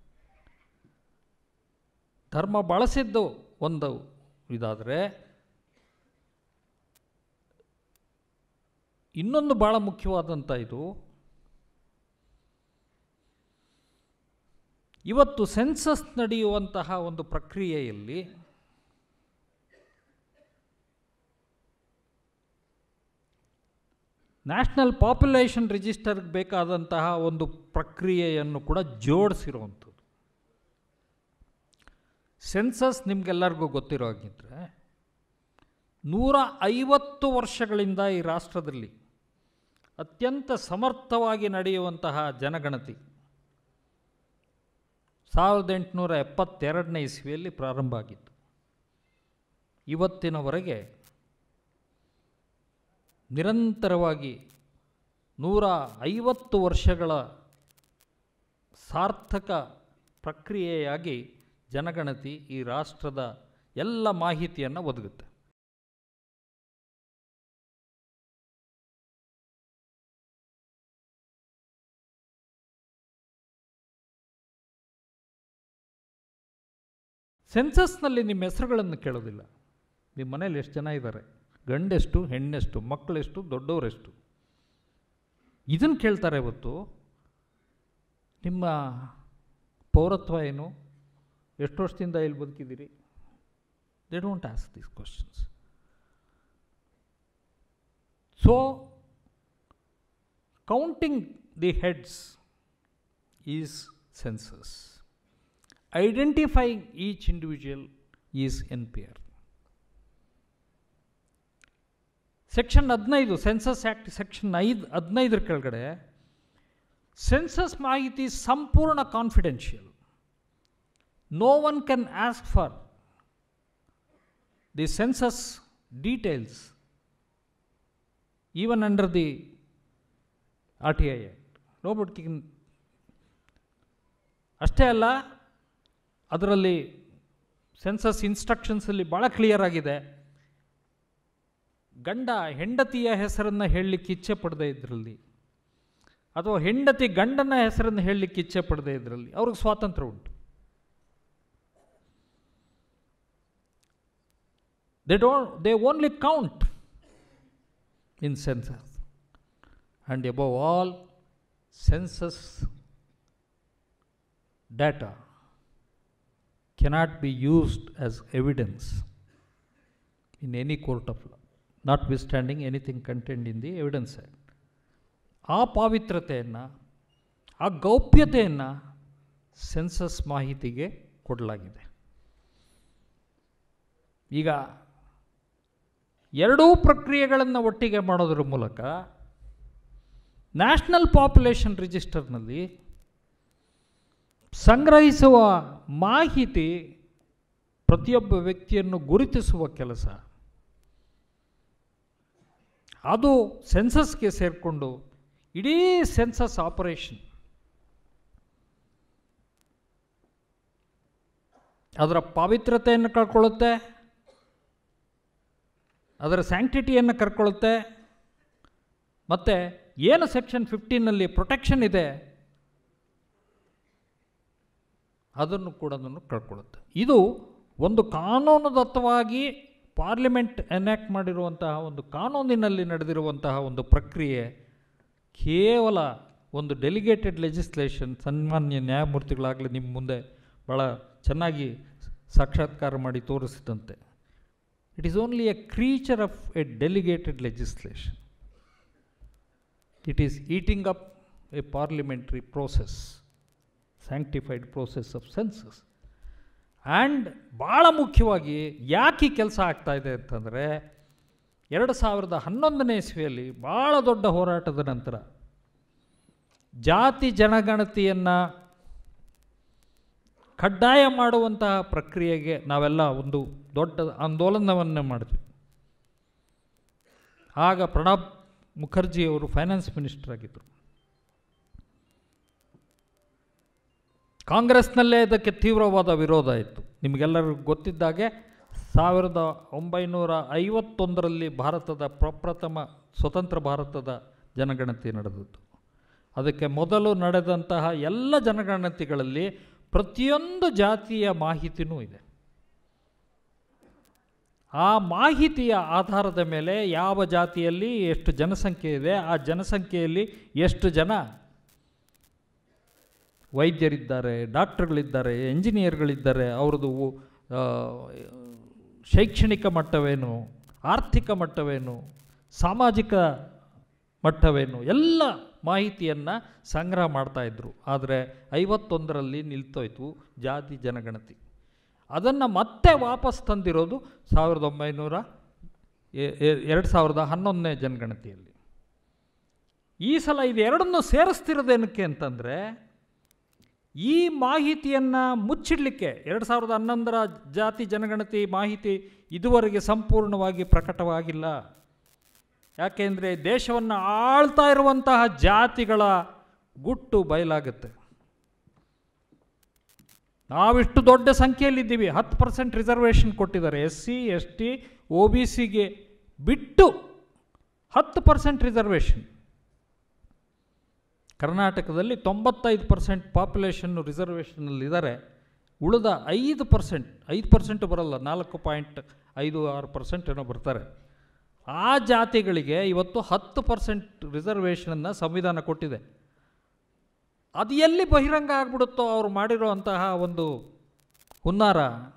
ಧರ್ಮ ಬಳಸಿದ್ದು ಒಂದು ಇದಾದರೆ ಇನ್ನೊಂದು ಭಾಳ ಮುಖ್ಯವಾದಂಥ ಇದು ಇವತ್ತು ಸೆನ್ಸಸ್ ನಡೆಯುವಂತಹ ಒಂದು ಪ್ರಕ್ರಿಯೆಯಲ್ಲಿ ನ್ಯಾಷನಲ್ ಪಾಪ್ಯುಲೇಷನ್ ರಿಜಿಸ್ಟರ್ಗೆ ಬೇಕಾದಂತಹ ಒಂದು ಪ್ರಕ್ರಿಯೆಯನ್ನು ಕೂಡ ಜೋಡಿಸಿರುವಂಥದ್ದು ಸೆನ್ಸಸ್ ನಿಮಗೆಲ್ಲರಿಗೂ ಗೊತ್ತಿರೋ ಹಾಗಿದ್ರೆ ನೂರ ಐವತ್ತು ವರ್ಷಗಳಿಂದ ಈ ರಾಷ್ಟ್ರದಲ್ಲಿ ಅತ್ಯಂತ ಸಮರ್ಥವಾಗಿ ನಡೆಯುವಂತಹ ಜನಗಣತಿ ಸಾವಿರದ ಎಂಟುನೂರ ಎಪ್ಪತ್ತೆರಡನೇ ಇಸ್ವಿಯಲ್ಲಿ ಪ್ರಾರಂಭ ಆಗಿತ್ತು ಇವತ್ತಿನವರೆಗೆ ನಿರಂತರವಾಗಿ ನೂರ ಐವತ್ತು ವರ್ಷಗಳ ಸಾರ್ಥಕ ಪ್ರಕ್ರಿಯೆಯಾಗಿ ಜನಗಣತಿ ಈ ರಾಷ್ಟ್ರದ ಎಲ್ಲ ಮಾಹಿತಿಯನ್ನು ಒದಗುತ್ತೆ ಸೆನ್ಸಸ್ನಲ್ಲಿ ನಿಮ್ಮ ಹೆಸರುಗಳನ್ನು ಕೇಳೋದಿಲ್ಲ ನಿಮ್ಮ ಮನೇಲಿ ಎಷ್ಟು ಜನ ಇದ್ದಾರೆ ಗಂಡೆಷ್ಟು ಹೆಣ್ಣೆಷ್ಟು ಮಕ್ಕಳೆಷ್ಟು ದೊಡ್ಡವರೆಷ್ಟು ಇದನ್ನು ಕೇಳ್ತಾರೆ ಇವತ್ತು ನಿಮ್ಮ ಪೌರತ್ವ ಏನು ಎಷ್ಟು ವರ್ಷದಿಂದ ಇಲ್ಲಿ ಬದುಕಿದ್ದೀರಿ they don't ask these questions so counting the heads is census identifying each individual is N P R section ಹದಿನೈದು ಸೆನ್ಸಸ್ ಆ್ಯಕ್ಟ್ ಸೆಕ್ಷನ್ ಐದು ಹದಿನೈದರ ಕೆಳಗಡೆ ಸೆನ್ಸಸ್ ಮಾಹಿತಿ ಸಂಪೂರ್ಣ confidential no one can ask for the census details even under the R T I act no but ಕಿನ್ ಅಷ್ಟೇ ಅಲ್ಲ ಅದರಲ್ಲಿ ಸೆನ್ಸಸ್ ಇನ್ಸ್ಟ್ರಕ್ಷನ್ಸಲ್ಲಿ ಭಾಳ ಕ್ಲಿಯರ್ ಆಗಿದೆ ಗಂಡ ಹೆಂಡತಿಯ ಹೆಸರನ್ನು ಹೇಳಲಿಕ್ಕೆ ಇಚ್ಛೆ ಪಡದೇ ಇದರಲ್ಲಿ ಅಥವಾ ಹೆಂಡತಿ ಗಂಡನ ಹೆಸರನ್ನು ಹೇಳಲಿಕ್ಕೆ ಇಚ್ಛೆ ಪಡದೇ ಇದರಲ್ಲಿ ಅವ್ರಿಗೆ ಸ್ವಾತಂತ್ರ್ಯ ಉಂಟು they don't they only count in census and above all census data cannot be used as evidence in any court of law notwithstanding anything content in the evidence act ಆ ಪಾವಿತ್ರತೆಯನ್ನು ಆ ಗೌಪ್ಯತೆಯನ್ನು ಸೆನ್ಸಸ್ ಮಾಹಿತಿಗೆ ಕೊಡಲಾಗಿದೆ ಈಗ ಎರಡೂ ಪ್ರಕ್ರಿಯೆಗಳನ್ನು ಒಟ್ಟಿಗೆ ಮಾಡೋದ್ರ ಮೂಲಕ ನ್ಯಾಷನಲ್ ಪಾಪ್ಯುಲೇಷನ್ ರಿಜಿಸ್ಟರ್ನಲ್ಲಿ ಸಂಗ್ರಹಿಸುವ ಮಾಹಿತಿ ಪ್ರತಿಯೊಬ್ಬ ವ್ಯಕ್ತಿಯನ್ನು ಗುರುತಿಸುವ ಕೆಲಸ ಅದು ಸೆನ್ಸಸ್ಗೆ ಸೇರಿಕೊಂಡು ಇಡೀ ಸೆನ್ಸಸ್ ಆಪರೇಷನ್ ಅದರ ಪಾವಿತ್ರತೆಯನ್ನು ಕಳ್ಕೊಳ್ಳುತ್ತೆ ಅದರ ಸ್ಯಾಂಕ್ಟಿಟಿಯನ್ನು ಕರ್ಕೊಳ್ಳುತ್ತೆ ಮತ್ತು ಏನು ಸೆಕ್ಷನ್ ಫಿಫ್ಟೀನಲ್ಲಿ ಪ್ರೊಟೆಕ್ಷನ್ ಇದೆ ಅದನ್ನು ಕೂಡ ಅದನ್ನು ಕಳ್ಕೊಳ್ಳುತ್ತೆ ಇದು ಒಂದು ಕಾನೂನುದತ್ತವಾಗಿ ಪಾರ್ಲಿಮೆಂಟ್ ಎನ್ಯಾಕ್ಟ್ ಮಾಡಿರುವಂತಹ ಒಂದು ಕಾನೂನಿನಲ್ಲಿ ನಡೆದಿರುವಂತಹ ಒಂದು ಪ್ರಕ್ರಿಯೆ ಕೇವಲ ಒಂದು ಡೆಲಿಗೇಟೆಡ್ ಲೆಜಿಸ್ಲೇಷನ್ ಸನ್ಮಾನ್ಯ ನ್ಯಾಯಮೂರ್ತಿಗಳಾಗಲಿ ನಿಮ್ಮ ಮುಂದೆ ಭಾಳ ಚೆನ್ನಾಗಿ ಸಾಕ್ಷಾತ್ಕಾರ ಮಾಡಿ ತೋರಿಸಿದಂತೆ it is only a creature of a delegated legislation it is eating up a parliamentary process sanctified process of census and ಭಾಳ ಮುಖ್ಯವಾಗಿ ಯಾಕೆ ಈ ಕೆಲಸ ಆಗ್ತಾ ಇದೆ ಅಂತಂದರೆ ಎರಡು ಸಾವಿರದ ಹನ್ನೊಂದನೇ ಇಸ್ವಿಯಲ್ಲಿ ಭಾಳ ದೊಡ್ಡ ಹೋರಾಟದ ನಂತರ ಜಾತಿ ಜನಗಣತಿಯನ್ನು ಕಡ್ಡಾಯ ಮಾಡುವಂತಹ ಪ್ರಕ್ರಿಯೆಗೆ ನಾವೆಲ್ಲ ಒಂದು ದೊಡ್ಡ ಆಂದೋಲನವನ್ನು ಮಾಡಿದ್ವಿ ಆಗ ಪ್ರಣಬ್ ಮುಖರ್ಜಿಯವರು ಫೈನಾನ್ಸ್ ಮಿನಿಸ್ಟರ್ ಆಗಿದ್ದರು ಕಾಂಗ್ರೆಸ್ನಲ್ಲೇ ಇದಕ್ಕೆ ತೀವ್ರವಾದ ವಿರೋಧ ಇತ್ತು ನಿಮಗೆಲ್ಲರಿಗೂ ಗೊತ್ತಿದ್ದಾಗೆ ಸಾವಿರದ ಒಂಬೈನೂರ ಐವತ್ತೊಂದರಲ್ಲಿ ಭಾರತದ ಪ್ರಪ್ರಥಮ ಸ್ವತಂತ್ರ ಭಾರತದ ಜನಗಣತಿ ನಡೆದದ್ದು ಅದಕ್ಕೆ ಮೊದಲು ನಡೆದಂತಹ ಎಲ್ಲ ಜನಗಣತಿಗಳಲ್ಲಿ ಪ್ರತಿಯೊಂದು ಜಾತಿಯ ಮಾಹಿತಿನೂ ಇದೆ ಆ ಮಾಹಿತಿಯ ಆಧಾರದ ಮೇಲೆ ಯಾವ ಜಾತಿಯಲ್ಲಿ ಎಷ್ಟು ಜನಸಂಖ್ಯೆ ಇದೆ ಆ ಜನಸಂಖ್ಯೆಯಲ್ಲಿ ಎಷ್ಟು ಜನ ವೈದ್ಯರಿದ್ದಾರೆ ಡಾಕ್ಟರ್ಗಳಿದ್ದಾರೆ ಎಂಜಿನಿಯರ್ಗಳಿದ್ದಾರೆ ಅವ್ರದ್ದು ಆ, ಶೈಕ್ಷಣಿಕ ಮಟ್ಟವೇನು ಆರ್ಥಿಕ ಮಟ್ಟವೇನು ಸಾಮಾಜಿಕ ಮಟ್ಟವೇನು ಎಲ್ಲ ಮಾಹಿತಿಯನ್ನು ಸಂಗ್ರಹ ಮಾಡ್ತಾಯಿದ್ರು ಆದರೆ ಐವತ್ತೊಂದರಲ್ಲಿ ನಿಲ್ತೋಯ್ತು ಜಾತಿ ಜನಗಣತಿ ಅದನ್ನು ಮತ್ತೆ ವಾಪಸ್ ತಂದಿರೋದು ಸಾವಿರದ ಒಂಬೈನೂರ ಎ- ಎ- ಎರಡು ಸಾವಿರದ ಹನ್ನೊಂದನೇ ಜನಗಣತಿಯಲ್ಲಿ ಈ ಸಲ ಇದೆರಡನ್ನು ಸೇರಿಸ್ತಿರೋದೇನಕ್ಕೆ ಅಂತಂದರೆ ಈ ಮಾಹಿತಿಯನ್ನು ಮುಚ್ಚಿಡಲಿಕ್ಕೆ ಎರಡು ಸಾವಿರದ ಹನ್ನೊಂದರ ಜಾತಿ ಜನಗಣತಿ ಮಾಹಿತಿ ಇದುವರೆಗೆ ಸಂಪೂರ್ಣವಾಗಿ ಪ್ರಕಟವಾಗಿಲ್ಲ ಯಾಕೆಂದರೆ ದೇಶವನ್ನು ಆಳ್ತಾ ಇರುವಂತಹ ಜಾತಿಗಳ ಗುಟ್ಟು ಬಯಲಾಗುತ್ತೆ ನಾವಿಷ್ಟು ದೊಡ್ಡ ಸಂಖ್ಯೆಯಲ್ಲಿದ್ದೀವಿ ಹತ್ತು ಪರ್ಸೆಂಟ್ ರಿಸರ್ವೇಷನ್ ಕೊಟ್ಟಿದ್ದಾರೆ S C S T O B ಸಿಗೆ ಬಿಟ್ಟು ಹತ್ತು ಪರ್ಸೆಂಟ್ ರಿಸರ್ವೇಷನ್ ಕರ್ನಾಟಕದಲ್ಲಿ ತೊಂಬತ್ತೈದು ಪರ್ಸೆಂಟ್ ಪಾಪ್ಯುಲೇಷನ್ನು ರಿಸರ್ವೇಷನಲ್ಲಿದ್ದಾರೆ ಉಳಿದ ಐದು ಪರ್ಸೆಂಟ್ ಐದು ಪರ್ಸೆಂಟ್ ಬರಲ್ಲ ನಾಲ್ಕು ಪಾಯಿಂಟ್ ಐದು ಆರು ಪರ್ಸೆಂಟ್ ಏನೋ ಬರ್ತಾರೆ ಆ ಜಾತಿಗಳಿಗೆ ಇವತ್ತು ಹತ್ತು ಪರ್ಸೆಂಟ್ ರಿಸರ್ವೇಷನನ್ನು ಸಂವಿಧಾನ ಕೊಟ್ಟಿದೆ ಅದು ಎಲ್ಲಿ ಬಹಿರಂಗ ಆಗ್ಬಿಡುತ್ತೋ ಅವ್ರು ಮಾಡಿರೋ ಅಂತಹ ಒಂದು ಹುನ್ನಾರ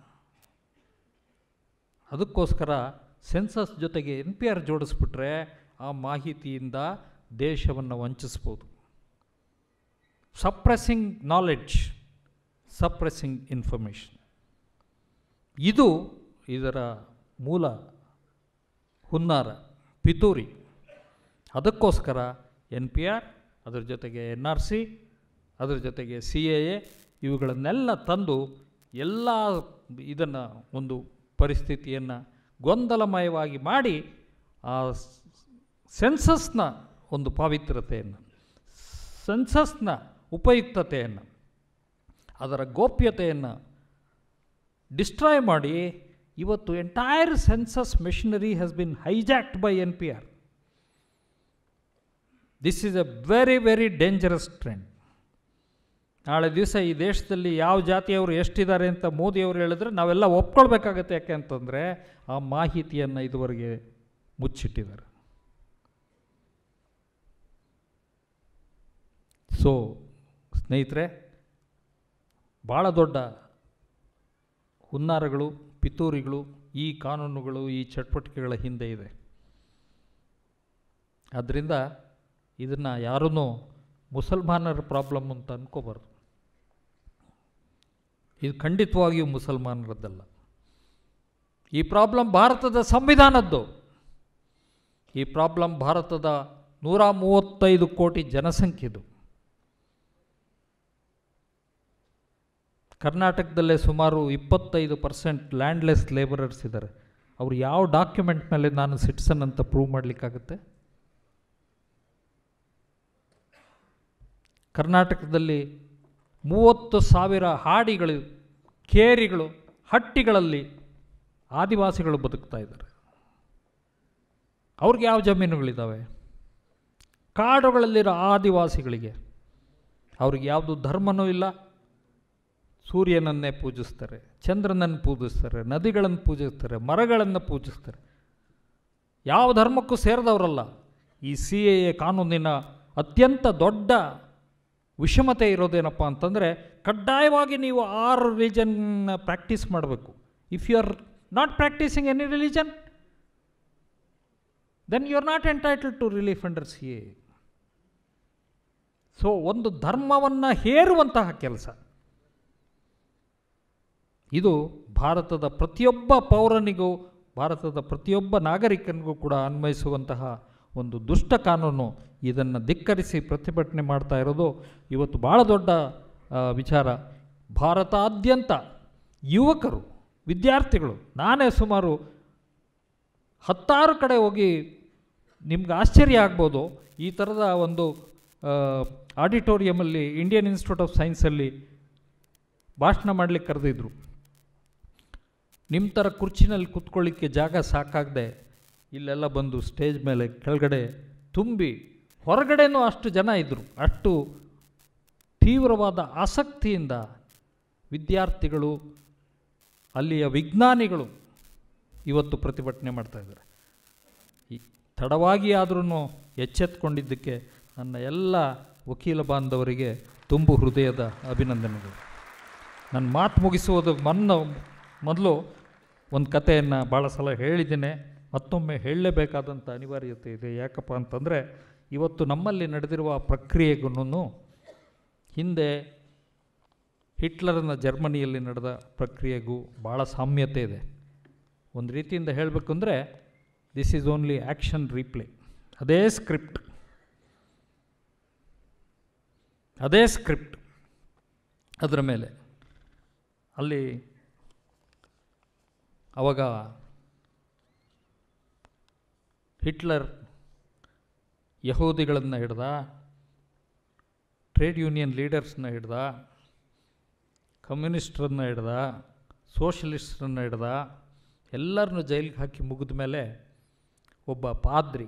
ಅದಕ್ಕೋಸ್ಕರ ಸೆನ್ಸಸ್ ಜೊತೆಗೆ ಎನ್ ಪಿ ಆರ್ ಜೋಡಿಸ್ಬಿಟ್ರೆ ಆ ಮಾಹಿತಿಯಿಂದ ದೇಶವನ್ನು ವಂಚಿಸ್ಬೋದು ಸಪ್ರೆಸ್ಸಿಂಗ್ ನಾಲೆಡ್ಜ್ ಸಪ್ರೆಸ್ಸಿಂಗ್ ಇನ್ಫಾರ್ಮೇಷನ್ ಇದು ಇದರ ಮೂಲ ಹುನ್ನಾರ ಪಿತೂರಿ ಅದಕ್ಕೋಸ್ಕರ ಎನ್ ಪಿ ಆರ್ ಅದರ ಜೊತೆಗೆ ಎನ್ ಆರ್ ಸಿ ಅದರ ಜೊತೆಗೆ ಸಿ ಎ ಎ ಇವುಗಳನ್ನೆಲ್ಲ ತಂದು ಎಲ್ಲ ಇದನ್ನು ಒಂದು ಪರಿಸ್ಥಿತಿಯನ್ನು ಗೊಂದಲಮಯವಾಗಿ ಮಾಡಿ ಆ ಸೆನ್ಸಸ್ನ ಒಂದು ಪಾವಿತ್ರತೆಯನ್ನು ಸೆನ್ಸಸ್ನ ಉಪಯುಕ್ತತೆಯನ್ನು ಅದರ ಗೋಪ್ಯತೆಯನ್ನು ಡಿಸ್ಟ್ರಾಯ್ ಮಾಡಿ ಇವತ್ತು entire census machinery has been hijacked by N P R this is a very very dangerous trend ನಾಳೆ ದಿವಸ ಈ ದೇಶದಲ್ಲಿ ಯಾವ ಜಾತಿಯವರು ಎಷ್ಟಿದ್ದಾರೆ ಅಂತ ಮೋದಿಯವರು ಹೇಳಿದ್ರೆ ನಾವೆಲ್ಲ ಒಪ್ಕೊಳ್ಬೇಕಾಗತ್ತೆ ಯಾಕೆ ಅಂತಂದರೆ ಆ ಮಾಹಿತಿಯನ್ನು ಇದುವರೆಗೆ ಮುಚ್ಚಿಟ್ಟಿದ್ದಾರೆ ಸೊ ಸ್ನೇಹಿತರೆ ಭಾಳ ದೊಡ್ಡ ಹುನ್ನಾರಗಳು ಪಿತೂರಿಗಳು ಈ ಕಾನೂನುಗಳು ಈ ಚಟುವಟಿಕೆಗಳ ಹಿಂದೆ ಇದೆ ಆದ್ದರಿಂದ ಇದನ್ನು ಯಾರೂ ಮುಸಲ್ಮಾನರ ಪ್ರಾಬ್ಲಮ್ ಅಂತ ಅನ್ಕೋಬಾರ್ದು ಇದು ಖಂಡಿತವಾಗಿಯೂ ಮುಸಲ್ಮಾನರದ್ದಲ್ಲ ಈ ಪ್ರಾಬ್ಲಮ್ ಭಾರತದ ಸಂವಿಧಾನದ್ದು ಈ ಪ್ರಾಬ್ಲಮ್ ಭಾರತದ ನೂರ ಮೂವತ್ತೈದು ಕೋಟಿ ಜನಸಂಖ್ಯೆದು ಕರ್ನಾಟಕದಲ್ಲೇ ಸುಮಾರು ಇಪ್ಪತ್ತೈದು ಪರ್ಸೆಂಟ್ ಲ್ಯಾಂಡ್ಲೆಸ್ ಲೇಬರರ್ಸ್ ಇದ್ದಾರೆ ಅವ್ರು ಯಾವ ಡಾಕ್ಯುಮೆಂಟ್ ಮೇಲೆ ನಾನು ಸಿಟಿಸನ್ ಅಂತ ಪ್ರೂವ್ ಮಾಡಲಿಕ್ಕಾಗುತ್ತೆ ಕರ್ನಾಟಕದಲ್ಲಿ ಮೂವತ್ತು ಸಾವಿರ ಹಾಡಿಗಳು ಕೇರಿಗಳು ಹಟ್ಟಿಗಳಲ್ಲಿ ಆದಿವಾಸಿಗಳು ಬದುಕ್ತಾ ಇದ್ದಾರೆ ಅವ್ರಿಗೆ ಯಾವ ಜಮೀನುಗಳಿದ್ದಾವೆ ಕಾಡುಗಳಲ್ಲಿರೋ ಆದಿವಾಸಿಗಳಿಗೆ ಅವ್ರಿಗೆ ಯಾವುದು ಧರ್ಮನೂ ಇಲ್ಲ ಸೂರ್ಯನನ್ನೇ ಪೂಜಿಸ್ತಾರೆ ಚಂದ್ರನನ್ನು ಪೂಜಿಸ್ತಾರೆ ನದಿಗಳನ್ನು ಪೂಜಿಸ್ತಾರೆ ಮರಗಳನ್ನು ಪೂಜಿಸ್ತಾರೆ ಯಾವ ಧರ್ಮಕ್ಕೂ ಸೇರಿದವರಲ್ಲ ಈ ಸಿ ಎ ಎ ಕಾನೂನಿನ ಅತ್ಯಂತ ದೊಡ್ಡ ವಿಷಮತೆ ಇರೋದೇನಪ್ಪ ಅಂತಂದರೆ ಕಡ್ಡಾಯವಾಗಿ ನೀವು ಆರು ರಿಲಿಜನ್ನ ಪ್ರಾಕ್ಟೀಸ್ ಮಾಡಬೇಕು if you are not practising any religion then you are not entitle to relief under C A so ಒಂದು ಧರ್ಮವನ್ನು ಹೇರುವಂತಹ ಕೆಲಸ ಇದು ಭಾರತದ ಪ್ರತಿಯೊಬ್ಬ ಪೌರನಿಗೂ ಭಾರತದ ಪ್ರತಿಯೊಬ್ಬ ನಾಗರಿಕನಿಗೂ ಕೂಡ ಅನ್ವಯಿಸುವಂತಹ ಒಂದು ದುಷ್ಟ ಕಾನೂನು ಇದನ್ನು ಧಿಕ್ಕರಿಸಿ ಪ್ರತಿಭಟನೆ ಮಾಡ್ತಾ ಇರೋದು ಇವತ್ತು ಭಾಳ ದೊಡ್ಡ ಆ, ವಿಚಾರ ಭಾರತಾದ್ಯಂತ ಯುವಕರು ವಿದ್ಯಾರ್ಥಿಗಳು ನಾನೇ ಸುಮಾರು ಹತ್ತಾರು ಕಡೆ ಹೋಗಿ ನಿಮ್ಗೆ ಆಶ್ಚರ್ಯ ಆಗ್ಬೋದು ಈ ಥರದ ಒಂದು ಆಡಿಟೋರಿಯಮಲ್ಲಿ ಇಂಡಿಯನ್ ಇನ್ಸ್ಟಿಟ್ಯೂಟ್ ಆಫ್ ಸೈನ್ಸಲ್ಲಿ ಭಾಷಣ ಮಾಡಲಿಕ್ಕೆ ಕರೆದಿದ್ರು ನಿಮ್ಮ ಥರ ಕುರ್ಚಿನಲ್ಲಿ ಕೂತ್ಕೊಳ್ಳಿಕ್ಕೆ ಜಾಗ ಸಾಕಾಗದೆ ಇಲ್ಲೆಲ್ಲ ಬಂದು ಸ್ಟೇಜ್ ಮೇಲೆ ಕೆಳಗಡೆ ತುಂಬಿ ಹೊರಗಡೆನೂ ಅಷ್ಟು ಜನ ಇದ್ದರು ಅಷ್ಟು ತೀವ್ರವಾದ ಆಸಕ್ತಿಯಿಂದ ವಿದ್ಯಾರ್ಥಿಗಳು ಅಲ್ಲಿಯ ವಿಜ್ಞಾನಿಗಳು ಇವತ್ತು ಪ್ರತಿಭಟನೆ ಮಾಡ್ತಾ ಇದ್ದಾರೆ ಈ ತಡವಾಗಿ ಆದ್ರೂ ಎಚ್ಚೆತ್ಕೊಂಡಿದ್ದಕ್ಕೆ ನನ್ನ ಎಲ್ಲ ವಕೀಲ ಬಾಂಧವರಿಗೆ ತುಂಬು ಹೃದಯದ ಅಭಿನಂದನೆಗಳು ನನ್ನ ಮಾತು ಮುಗಿಸುವುದು ಮನ್ನ ಮೊದಲು ಒಂದು ಕಥೆಯನ್ನು ಭಾಳ ಸಲ ಹೇಳಿದ್ದೇನೆ ಮತ್ತೊಮ್ಮೆ ಹೇಳಲೇಬೇಕಾದಂಥ ಅನಿವಾರ್ಯತೆ ಇದೆ ಯಾಕಪ್ಪ ಅಂತಂದರೆ ಇವತ್ತು ನಮ್ಮಲ್ಲಿ ನಡೆದಿರುವ ಪ್ರಕ್ರಿಯೆಗೂ ಹಿಂದೆ ಹಿಟ್ಲರನ ಜರ್ಮನಿಯಲ್ಲಿ ನಡೆದ ಪ್ರಕ್ರಿಯೆಗೂ ಭಾಳ ಸಾಮ್ಯತೆ ಇದೆ ಒಂದು ರೀತಿಯಿಂದ ಹೇಳಬೇಕು ಅಂದರೆ this is only action replay ಅದೇ ಸ್ಕ್ರಿಪ್ಟ್ ಅದೇ ಸ್ಕ್ರಿಪ್ಟ್ ಅದರ ಮೇಲೆ ಅಲ್ಲಿ ಅವಾಗ ಹಿಟ್ಲರ್ ಯಹೂದಿಗಳನ್ನು ಹಿಡ್ದ ಟ್ರೇಡ್ ಯೂನಿಯನ್ ಲೀಡರ್ಸ್ನ ಹಿಡ್ದ ಕಮ್ಯುನಿಸ್ಟ್ರನ್ನ ಹಿಡ್ದ ಸೋಷಲಿಸ್ಟ್ರನ್ನ ಹಿಡ್ದ ಎಲ್ಲರನ್ನೂ ಜೈಲಿಗೆ ಹಾಕಿ ಮುಗಿದ ಮೇಲೆ ಒಬ್ಬ ಪಾದ್ರಿ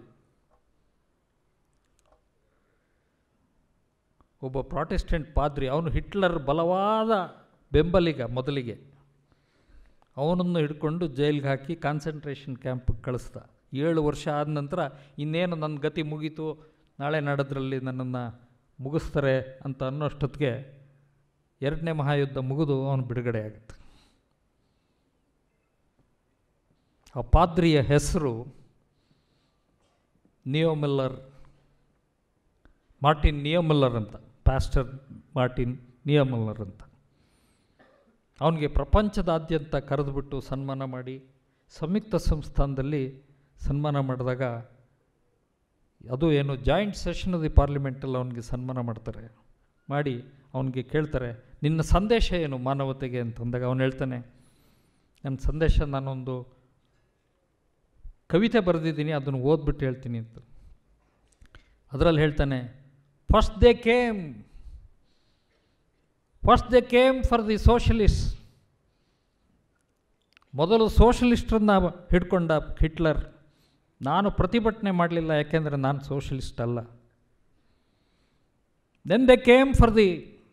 ಒಬ್ಬ ಪ್ರಾಟೆಸ್ಟೆಂಟ್ ಪಾದ್ರಿ ಅವನು ಹಿಟ್ಲರ್ ಬಲವಾದ ಬೆಂಬಲಿಗ ಮೊದಲಿಗೆ ಅವನನ್ನು ಹಿಡ್ಕೊಂಡು ಜೈಲಿಗೆ ಹಾಕಿ ಕಾನ್ಸಂಟ್ರೇಷನ್ ಕ್ಯಾಂಪಿಗೆ ಕಳಿಸ್ದ ಏಳು ವರ್ಷ ಆದ ನಂತರ ಇನ್ನೇನು ನನ್ನ ಗತಿ ಮುಗೀತು ನಾಳೆ ನಾಡದ್ರಲ್ಲಿ ನನ್ನನ್ನು ಮುಗಿಸ್ತಾರೆ ಅಂತ ಅನ್ನೋಷ್ಟೊತ್ತಿಗೆ ಎರಡನೇ ಮಹಾಯುದ್ಧ ಮುಗಿದು ಅವನು ಬಿಡುಗಡೆ ಆಗುತ್ತೆ ಆ ಪಾದ್ರಿಯ ಹೆಸರು ನಿಯೋಮಿಲ್ಲರ್ ಮಾರ್ಟಿನ್ ನಿಯೋಮಿಲ್ಲರ್ ಅಂತ ಪ್ಯಾಸ್ಟರ್ ಮಾರ್ಟಿನ್ ನಿಯೋಮಿಲ್ಲರ್ ಅಂತ ಅವನಿಗೆ ಪ್ರಪಂಚದಾದ್ಯಂತ ಕರೆದುಬಿಟ್ಟು ಸನ್ಮಾನ ಮಾಡಿ ಸಂಯುಕ್ತ ಸಂಸ್ಥಾನದಲ್ಲಿ ಸನ್ಮಾನ ಮಾಡಿದಾಗ ಅದು ಏನು ಜಾಯಿಂಟ್ ಸೆಷನ್ ಆಫ್ ದಿ ಪಾರ್ಲಿಮೆಂಟಲ್ಲಿ ಅವನಿಗೆ ಸನ್ಮಾನ ಮಾಡ್ತಾರೆ ಮಾಡಿ ಅವನಿಗೆ ಕೇಳ್ತಾರೆ ನಿನ್ನ ಸಂದೇಶ ಏನು ಮಾನವತೆಗೆ ಅಂತಂದಾಗ ಅವನು ಹೇಳ್ತಾನೆ ನನ್ನ ಸಂದೇಶ ನಾನೊಂದು ಕವಿತೆ ಬರೆದಿದ್ದೀನಿ ಅದನ್ನು ಓದ್ಬಿಟ್ಟು ಹೇಳ್ತೀನಿ ಅಂತ ಅದರಲ್ಲಿ ಹೇಳ್ತಾನೆ first they came first they came for the socialist ಮೊದಲು ಸೋಷಲಿಸ್ಟ್ರನ್ನ ಹಿಡ್ಕೊಂಡ ಹಿಟ್ಲರ್ ನಾನು ಪ್ರತಿಭಟನೆ ಮಾಡಲಿಲ್ಲ ಯಾಕೆಂದರೆ ನಾನು ಸೋಷಲಿಸ್ಟ್ ಅಲ್ಲ then they came for the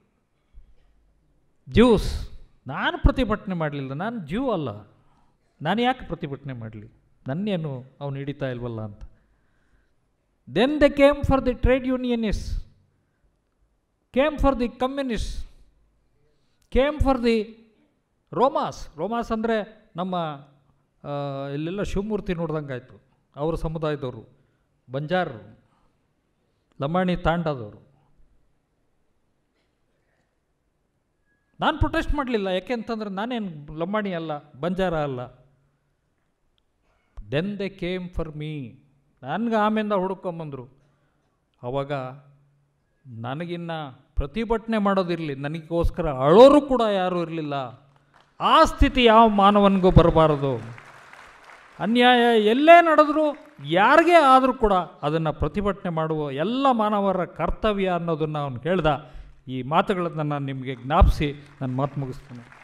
Jews ನಾನು ಪ್ರತಿಭಟನೆ ಮಾಡಲಿಲ್ಲ ನಾನು ಜ್ಯೂ ಅಲ್ಲ ನಾನು ಯಾಕೆ ಪ್ರತಿಭಟನೆ ಮಾಡಲಿ ನನ್ನೇನು ಅವನು ಹಿಡಿತಾ ಇಲ್ವಲ್ಲ ಅಂತ then they came for the trade unionist came for the communist came for the Romas Romas ಅಂದರೆ ನಮ್ಮ ಆ, ಇಲ್ಲೆಲ್ಲ ಶಿವಮೂರ್ತಿ ನೋಡ್ದಂಗೆ ಆಯಿತು ಅವ್ರ ಸಮುದಾಯದವರು ಬಂಜಾರರು ಲಂಬಾಣಿ ತಾಂಡದವರು ನಾನು ಪ್ರೊಟೆಸ್ಟ್ ಮಾಡಲಿಲ್ಲ ಯಾಕೆ ಅಂತಂದ್ರೆ ನಾನೇನು ಲಂಬಾಣಿ ಅಲ್ಲ ಬಂಜಾರ ಅಲ್ಲ then they came for me ನನಗೆ ಆಮೇಲೆ ಹುಡ್ಕೊಂಬಂದರು ಅವಾಗ ನನಗಿನ್ನ ಪ್ರತಿಭಟನೆ ಮಾಡೋದಿರಲಿ ನನಗೋಸ್ಕರ ಅಳೋರು ಕೂಡ ಯಾರೂ ಇರಲಿಲ್ಲ ಆ ಸ್ಥಿತಿ ಯಾವ ಮಾನವನಿಗೂ ಬರಬಾರದು ಅನ್ಯಾಯ ಎಲ್ಲೇ ನಡೆದರೂ ಯಾರಿಗೇ ಆದರೂ ಕೂಡ ಅದನ್ನು ಪ್ರತಿಭಟನೆ ಮಾಡುವ ಎಲ್ಲ ಮಾನವರ ಕರ್ತವ್ಯ ಅನ್ನೋದನ್ನು ಅವನು ಹೇಳ್ದ ಈ ಮಾತುಗಳನ್ನು ನಾನು ನಿಮಗೆ ಜ್ಞಾಪಿಸಿ ನನ್ನ ಮಾತು ಮುಗಿಸ್ತೇನೆ